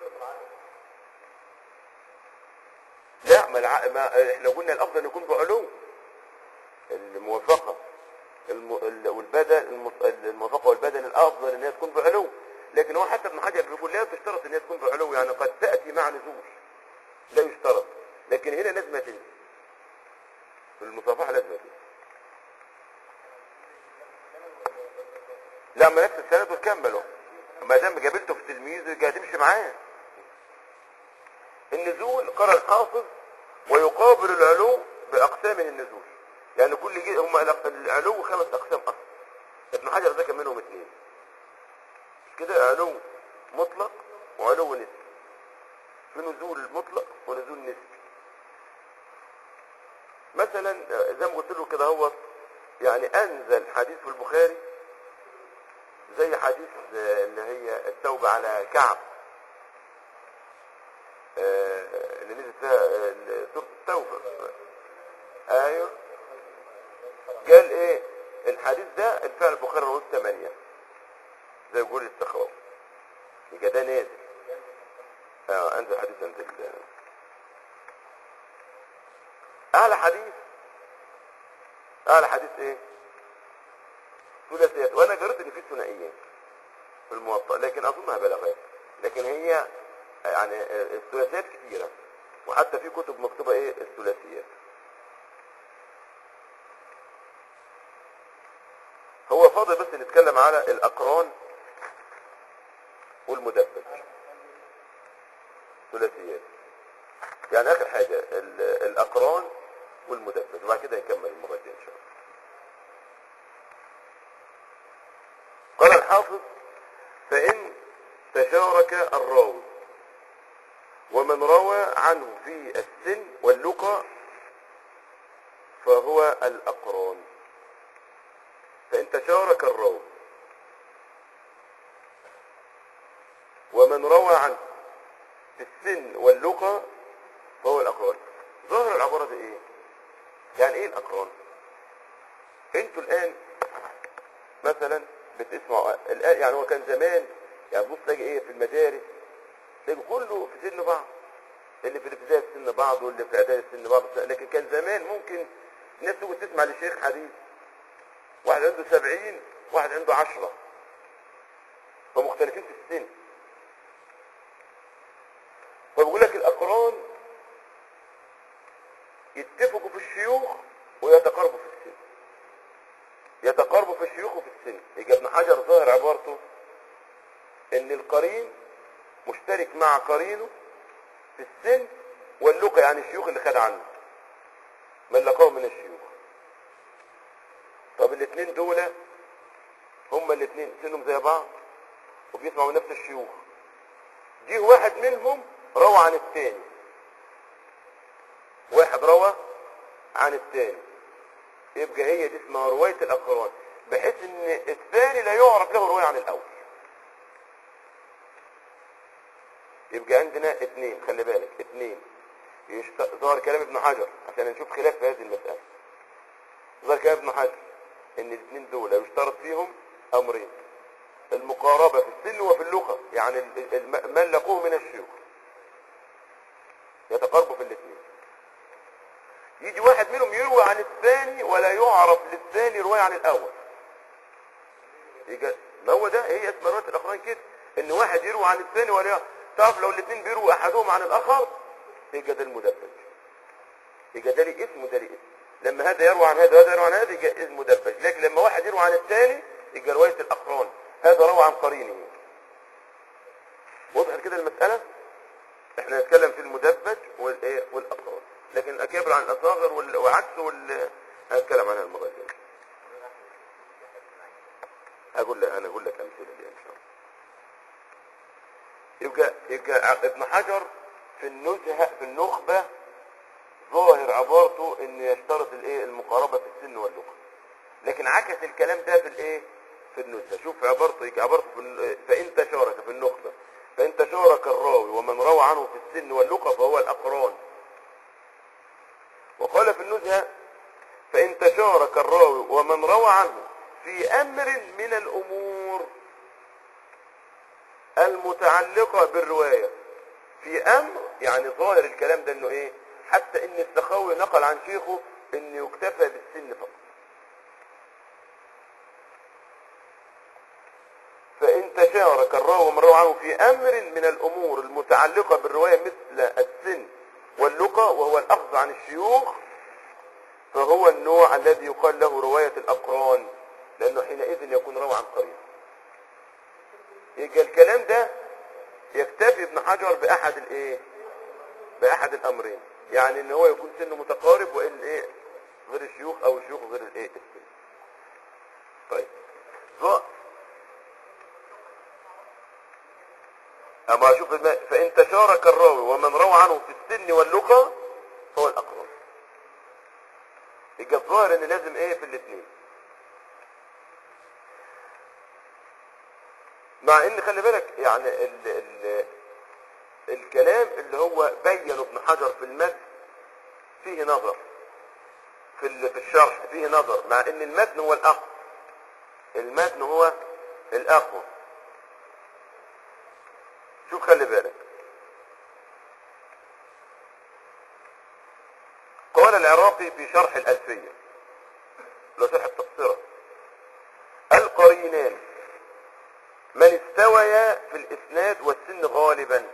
لا ما, الع... ما احنا قلنا الافضل أن يكون بعلو الموافقه الم... ال- والبدل المص- الموافقه والبدل الافضل ان هي تكون بعلو لكن هو حتى ابن حجر بيقول لا تشترط ان هي تكون بعلو يعني قد تاتي مع نزول لا يشترط لكن هنا لازم تنزل في المصافحه لازم تنزل لا ما نفس السند وتكمله ما دام جابلته في تلميذ يبقى هتمشي معاه النزول قرأ الحافظ ويقابل العلو بأقسام النزول يعني كل جي هم العلو خمس أقسام أصلا ابن حجر ذكر منهم اثنين مش كده علو مطلق وعلو نسبي في نزول مطلق ونزول نسبي مثلا آه، زي ما قلت له كده هو يعني انزل حديث في البخاري زي حديث آه، اللي هي التوبة على كعب آه، اللي نزل فيها آه، سورة التوبة ايوه قال ايه الحديث ده الفعل البخاري رواه ثمانية زي يقول الاستخراج يبقى ده نازل اه انزل حديث انزل اعلى حديث اعلى حديث ايه ثلاثيات وانا قريت ان في ثنائيين في الموطأ لكن اظنها بلاغات لكن هي يعني الثلاثيات كثيرة وحتى في كتب مكتوبة ايه الثلاثيات هو فاضل بس نتكلم على الاقران والمدبج ثلاثيات يعني اخر حاجة ال- الاقران والمدبج وبعد كده نكمل المرة الجاية ان شاء الله قال الحافظ فإن تشارك الراوي ومن روى عنه في السن واللقى فهو الأقران فإن تشارك الراوي ومن روى عنه في السن واللقى فهو الأقران ظاهر العبارة دي إيه؟ يعني إيه الأقران؟ أنتوا الآن مثلا بتسمعوا الآن يعني هو كان زمان يعني بص تلاقي إيه في المدارس تلاقي كله في سن بعض اللي في ابتدائي سن بعض واللي في اعدادي سن بعض لكن كان زمان ممكن الناس تقعد تسمع لشيخ حديث واحد عنده سبعين واحد عنده عشرة فمختلفين في السن فبقول لك الاقران يتفقوا في الشيوخ ويتقاربوا في السن يتقاربوا في الشيوخ وفي السن يجي ابن حجر ظاهر عبارته ان القرين مشترك مع قرينه في السن واللقى يعني الشيوخ اللي خد عنه من لقاه من الشيوخ طب الاثنين دول هما الاثنين سنهم زي بعض وبيسمعوا من نفس الشيوخ جه واحد منهم روى عن الثاني واحد روى عن الثاني يبقى هي دي اسمها رواية الأقران بحيث ان الثاني لا يعرف له رواية عن الأول يبقى عندنا اثنين خلي بالك اثنين يشت... ظهر كلام ابن حجر عشان نشوف خلاف في هذه المسألة ظهر كلام ابن حجر ان الاثنين دول يشترط فيهم امرين المقاربة في السن وفي اللغة يعني ال- ال- من لقوه من الشيوخ يتقاربوا في الاثنين يجي واحد منهم يروي عن الثاني ولا يعرف للثاني رواية عن الاول يجي ما هو ده هي اسمها رواية الاقران كده ان واحد يروي عن الثاني ولا يعرف تعرف لو الاثنين بيروي احدهم عن الاخر يبقى ده المدبج يبقى ده ليه اسم وده ليه اسم لما هذا يروي عن هذا وهذا يروي عن هذا يبقى اسم مدبج لكن لما واحد يروي عن الثاني يبقى رواية الاقران هذا روى عن قرينه وضحت كده المسألة احنا نتكلم في المدبج والايه والاقران لكن الاكابر عن الاصاغر وال- وعكسه وال... هنتكلم عنها المرة الجاية هقول لك انا اقول لك امثله دي ان شاء الله يبقى يبقى ع- ابن حجر في النزهه في النخبه ظاهر عبارته ان يشترط الايه المقاربه في السن واللغه لكن عكس الكلام ده في الايه في النزهه شوف عبارته يجي عبارته في ال- فان تشارك في النخبه فان تشارك الراوي ومن روى عنه في السن واللغه فهو الاقران وقال في النزهه فإن تشارك الراوي ومن روى عنه في أمر من الأمور المتعلقة بالرواية في أمر يعني ظاهر الكلام ده إنه إيه حتى إن السخاوي نقل عن شيخه إنه يكتفى بالسن فقط فإن تشارك الراوي ومن روى عنه في أمر من الأمور المتعلقة بالرواية مثل السن واللقى وهو الأخذ عن الشيوخ فهو النوع الذي يقال له رواية الأقران لأنه حينئذ يكون روى عن قريب يبقى الكلام ده يكتفي ابن حجر بأحد الإيه بأحد الأمرين يعني إن هو يكون سنه متقارب وإن إيه غير الشيوخ أو الشيوخ غير الإيه السن طيب ظ- أما أشوف الم- فإن تشارك الراوي ومن روى عنه في السن واللقى فهو الأقرب يبقى الظاهر ان لازم ايه في الاثنين مع ان خلي بالك يعني ال ال الكلام اللي هو بينه ابن حجر في المتن فيه نظر في ال- في الشرح فيه نظر مع ان المتن هو الاقوى المتن هو الاقوى شوف خلي بالك قال العراقي في شرح الألفية لو شرح التفسيرة القرينان من استويا في الإسناد والسن غالبا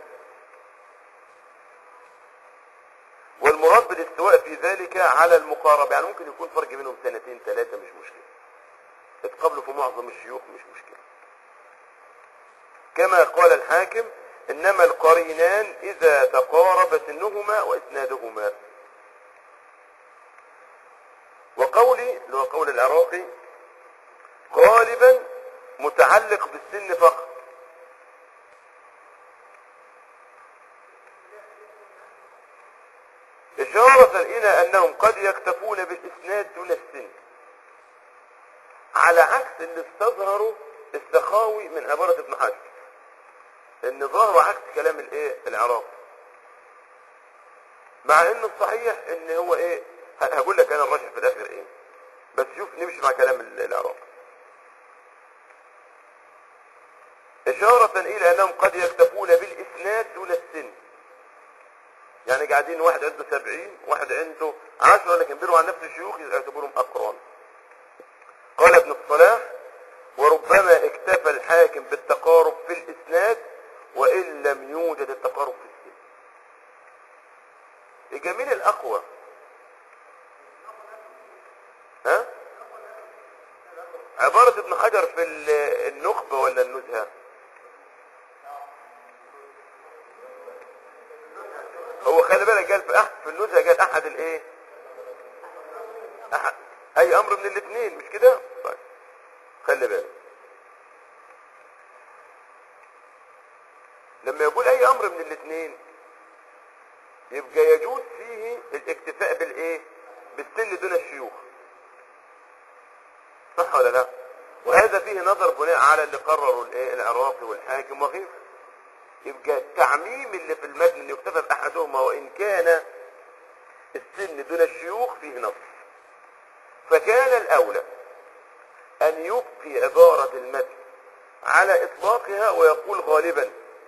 والمراد بالاستواء في ذلك على المقاربة يعني ممكن يكون فرق بينهم سنتين ثلاثة مش مشكلة اتقابلوا في معظم الشيوخ مش مشكلة كما قال الحاكم إنما القرينان إذا تقارب سنهما وإسنادهما وقولي اللي هو قول العراقي غالبا متعلق بالسن فقط إشارة إلى أنهم قد يكتفون بالإسناد دون السن على عكس اللي استظهروا السخاوي من عبارة ابن حجر ان ظهروا عكس كلام الايه العراقي مع ان الصحيح ان هو ايه ه- هقول لك انا الراجح في الاخر ايه بس شوف نمشي مع كلام ال- العراقي إشارة إلى أنهم قد يكتفون بالإسناد دون السن يعني قاعدين واحد عنده سبعين واحد عنده عشرة لكن بيروا عن نفس الشيوخ يعتبرهم أقران قال ابن الصلاح وربما اكتفى الحاكم بالتقارب في الإسناد وإن لم يوجد التقارب في السن الجميل الأقوى ها عبارة ابن حجر في ال- النخبة ولا النزهة هو خلي بالك قال في أحد في النزهة قال أحد الإيه أحد أي أمر من الاثنين مش كده طيب خلي بالك لما يقول أي أمر من الاثنين يبقى يجوز فيه الاكتفاء بالإيه بالسن دون الشيوخ صح ولا لا وهذا فيه نظر بناء على اللي قرره الايه العراقي والحاكم وغيره يبقى التعميم اللي في المتن اللي يكتفى باحدهما وان كان السن دون الشيوخ فيه نص فكان الاولى ان يبقي عبارة المتن على اطلاقها ويقول غالبا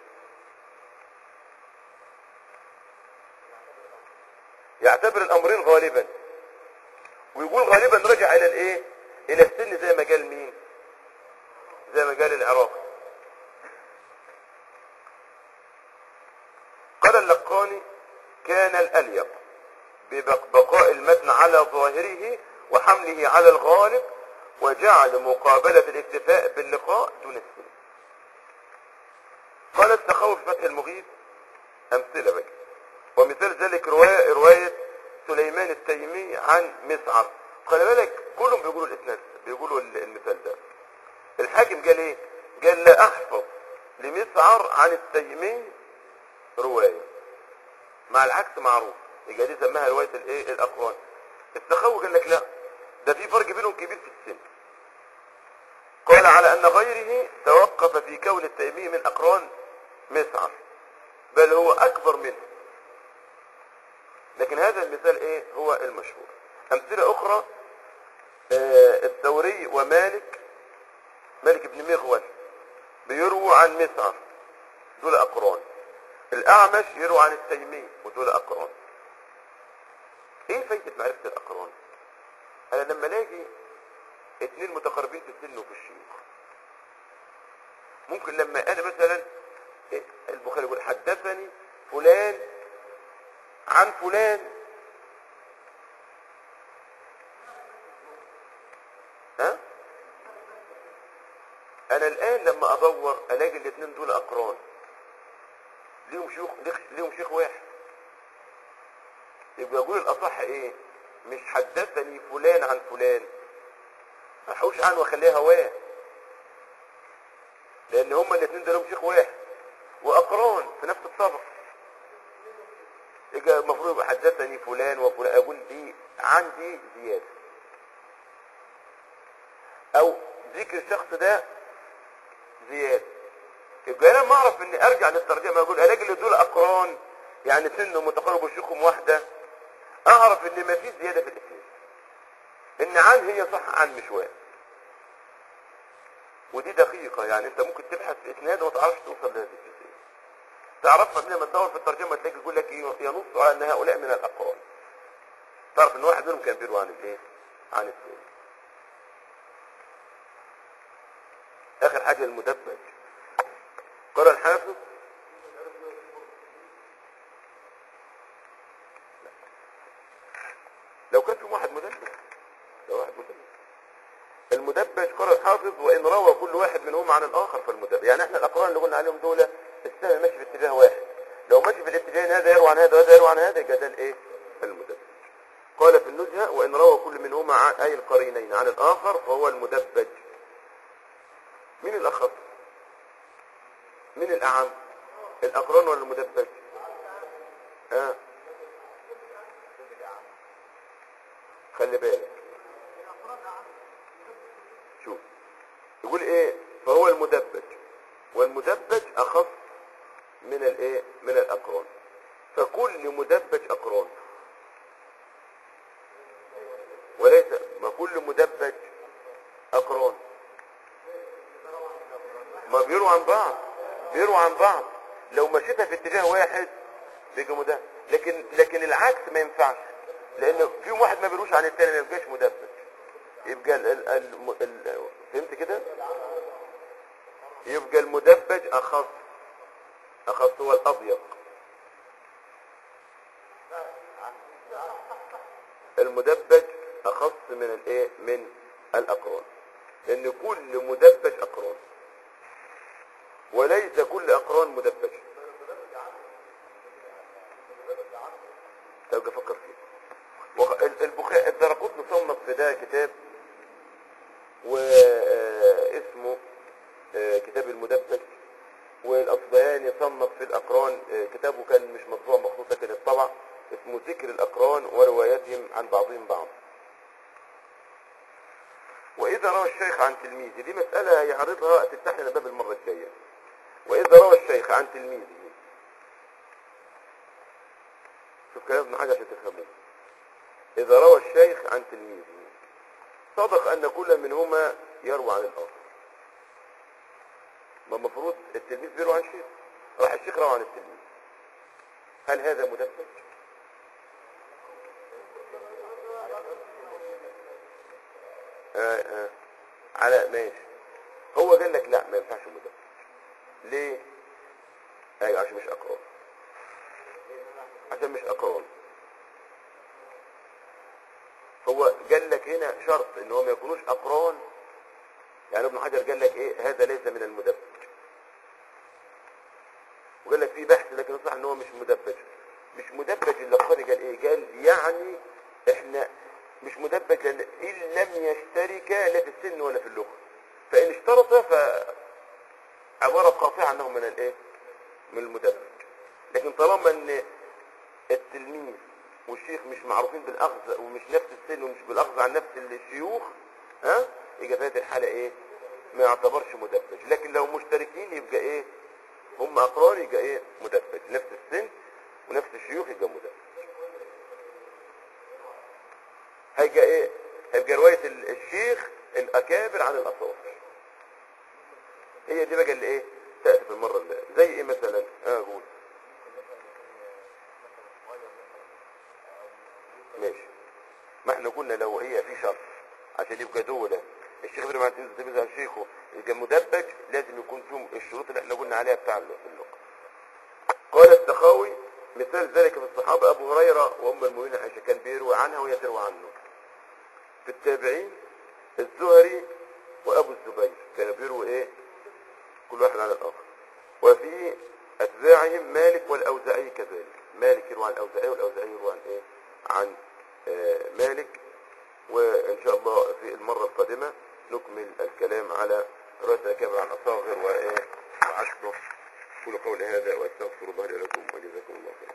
يعتبر الامرين غالبا ويقول غالبا رجع الى الايه الى السن زي ما قال مين زي ما قال العراقي قال اللقاني كان الاليق ببقاء المتن على ظاهره وحمله على الغالب وجعل مقابلة الاكتفاء باللقاء دون السن قال السخاوي في فتح المغيث امثلة بقى ومثال ذلك رواية, رواية سليمان التيمي عن مسعر خلي بالك كلهم بيقولوا الاسناد بيقولوا المثال ده الحاكم قال ايه قال لا احفظ لمسعر عن التيمي رواية مع العكس معروف يبقى دي سماها رواية الايه الاقوال السخاوي قال لك لا ده في فرق بينهم كبير في السن قال على ان غيره توقف في كون التيمي من اقران مسعر بل هو اكبر منه لكن هذا المثال ايه هو المشهور امثلة اخرى آه الثوري ومالك مالك بن مغول بيرووا عن مسعر دول اقران الاعمش يروى عن التيمي ودول اقران ايه فايدة معرفة الاقران انا لما الاقي اتنين متقاربين في السن وفي الشيوخ ممكن لما انا مثلا إيه البخاري يقول حدثني فلان عن فلان ها انا الان لما ادور الاقي الاثنين دول اقران ليهم شيوخ ليهم شيخ واحد يبقى اقول الاصح ايه مش حدثني فلان عن فلان احوش عنه واخليها هواه لان هما الاثنين دول لهم شيخ واحد واقران في نفس الطبق يبقى المفروض يبقى حدثني فلان وفلان اقول دي عندي زياده او ذكر الشخص ده زياده يبقى انا لما اعرف اني ارجع للترجمه اقول الاقي اللي دول اقران يعني سنه متقارب وشيوخهم واحده اعرف ان ما فيش زياده في الاسناد ان عن هي صح عن مش واحد ودي دقيقه يعني انت ممكن تبحث في اسناد وما تعرفش توصل لهذه الجزئيه تعرفها من لما تدور في الترجمه تلاقي يقول لك ينص على ان هؤلاء من الاقران تعرف ان واحد منهم كان بيروي عن الايه عن الثاني اخر حاجه المدبج قال الحافظ لو كان في واحد مدبج لو واحد مدبج المدبج قال الحافظ وان روى كل واحد منهم عن الاخر فالمدبج يعني احنا الاقران اللي قلنا عليهم دول السنه ماشي في اتجاه واحد لو ماشي في الاتجاه هذا يروي عن هذا وهذا يروي عن هذا يبقى ده الايه المدبج قال في النزهه وان روى كل منهما عن اي القرينين عن الاخر فهو المدبج مين الاخص مين الاعم الاقران ولا المدبج ها خلي بالك شوف يقول ايه فهو المدبج والمدبج اخص من الايه من الاقران فكل مدبج اقران وليس ما كل مدبج اقران ما بيروا عن بعض بيروا عن بعض لو مشيتها في اتجاه واحد بيجي مدبج لكن لكن العكس ما ينفعش لان فيهم واحد ما بيروش عن التاني ما يبقاش مدبج يبقى ال ال ال ال فهمت كده يبقى المدبج اخص اخص هو الابيض المدبج اخص من الايه من الاقران لان كل مدبج اقران وليس كل اقران مدبج تبقى فكر فيه وخ- ال- البخاري الدرقطني صنف في ده كتاب واسمه كتاب المدبج والاصبهاني صنف في الاقران آه، كتابه كان مش مطبوع مخصوص لكن الطبع اسمه ذكر الاقران ورواياتهم عن بعضهم بعض واذا روى الشيخ عن تلميذه دي مساله يعرضها تفتح لنا باب المره الجايه واذا روى الشيخ عن تلميذه شوف كلام ابن حجر عشان تفهموه اذا روى الشيخ عن تلميذه صدق ان كل منهما يروى عن الاخر ما المفروض التلميذ بيروي عن الشيخ راح الشيخ روى عن التلميذ هل هذا مدبج آه آه. على ماشي هو قال لك لا ما ينفعش مدبج ليه ايوه عشان مش اقران عشان مش اقران هو قال لك هنا شرط ان هم ما يكونوش اقران يعني ابن حجر قال لك ايه هذا ليس من المدبج وقال لك في بحث لكن صح ان هو مش مدبج مش مدبج اللي القاري قال ايه قال يعني احنا مش مدبج لان ان لم يشتركا لا في السن ولا في اللغه فان اشترطا ف عباره قاطعه انه من الايه من المدبج لكن طالما ان التلميذ والشيخ مش معروفين بالاخذ ومش نفس السن ومش بالاخذ عن نفس الشيوخ ها يبقى في هذه الحاله ايه ما يعتبرش مدبج لكن لو مشتركين يبقى ايه هم اقران يبقى ايه مدبج نفس السن ونفس الشيوخ يبقى مدبج هيبقى ايه هيبقى روايه ال- الشيخ الاكابر عن الاصابع هي دي بقى اللي ايه تاتي في المره اللي زي ايه مثلا اه اقول ماشي ما احنا قلنا لو هي في شرط عشان يبقى دولة الشيخ ابن معتز تلميذ عن شيخه يبقى مدبج لازم يكون فيهم الشروط اللي احنا قلنا عليها بتاع اللغة قال السخاوي مثال ذلك في الصحابة أبو هريرة وأم المؤمنين عائشة كان بيروي عنها وهي تروي عنه في التابعين الزهري وأبو الزبير كانوا بيروي إيه كل واحد على الآخر وفي أتباعهم مالك والأوزاعي كذلك مالك يروي عن الأوزاعي والأوزاعي يروي عن إيه عن آه مالك وإن شاء الله في المرة القادمة نكمل الكلام على رواية الأكابر عن أصاغر وإيه وعشره قولوا قولي هذا وأستغفر الله لي ولكم وجزاكم الله خيرا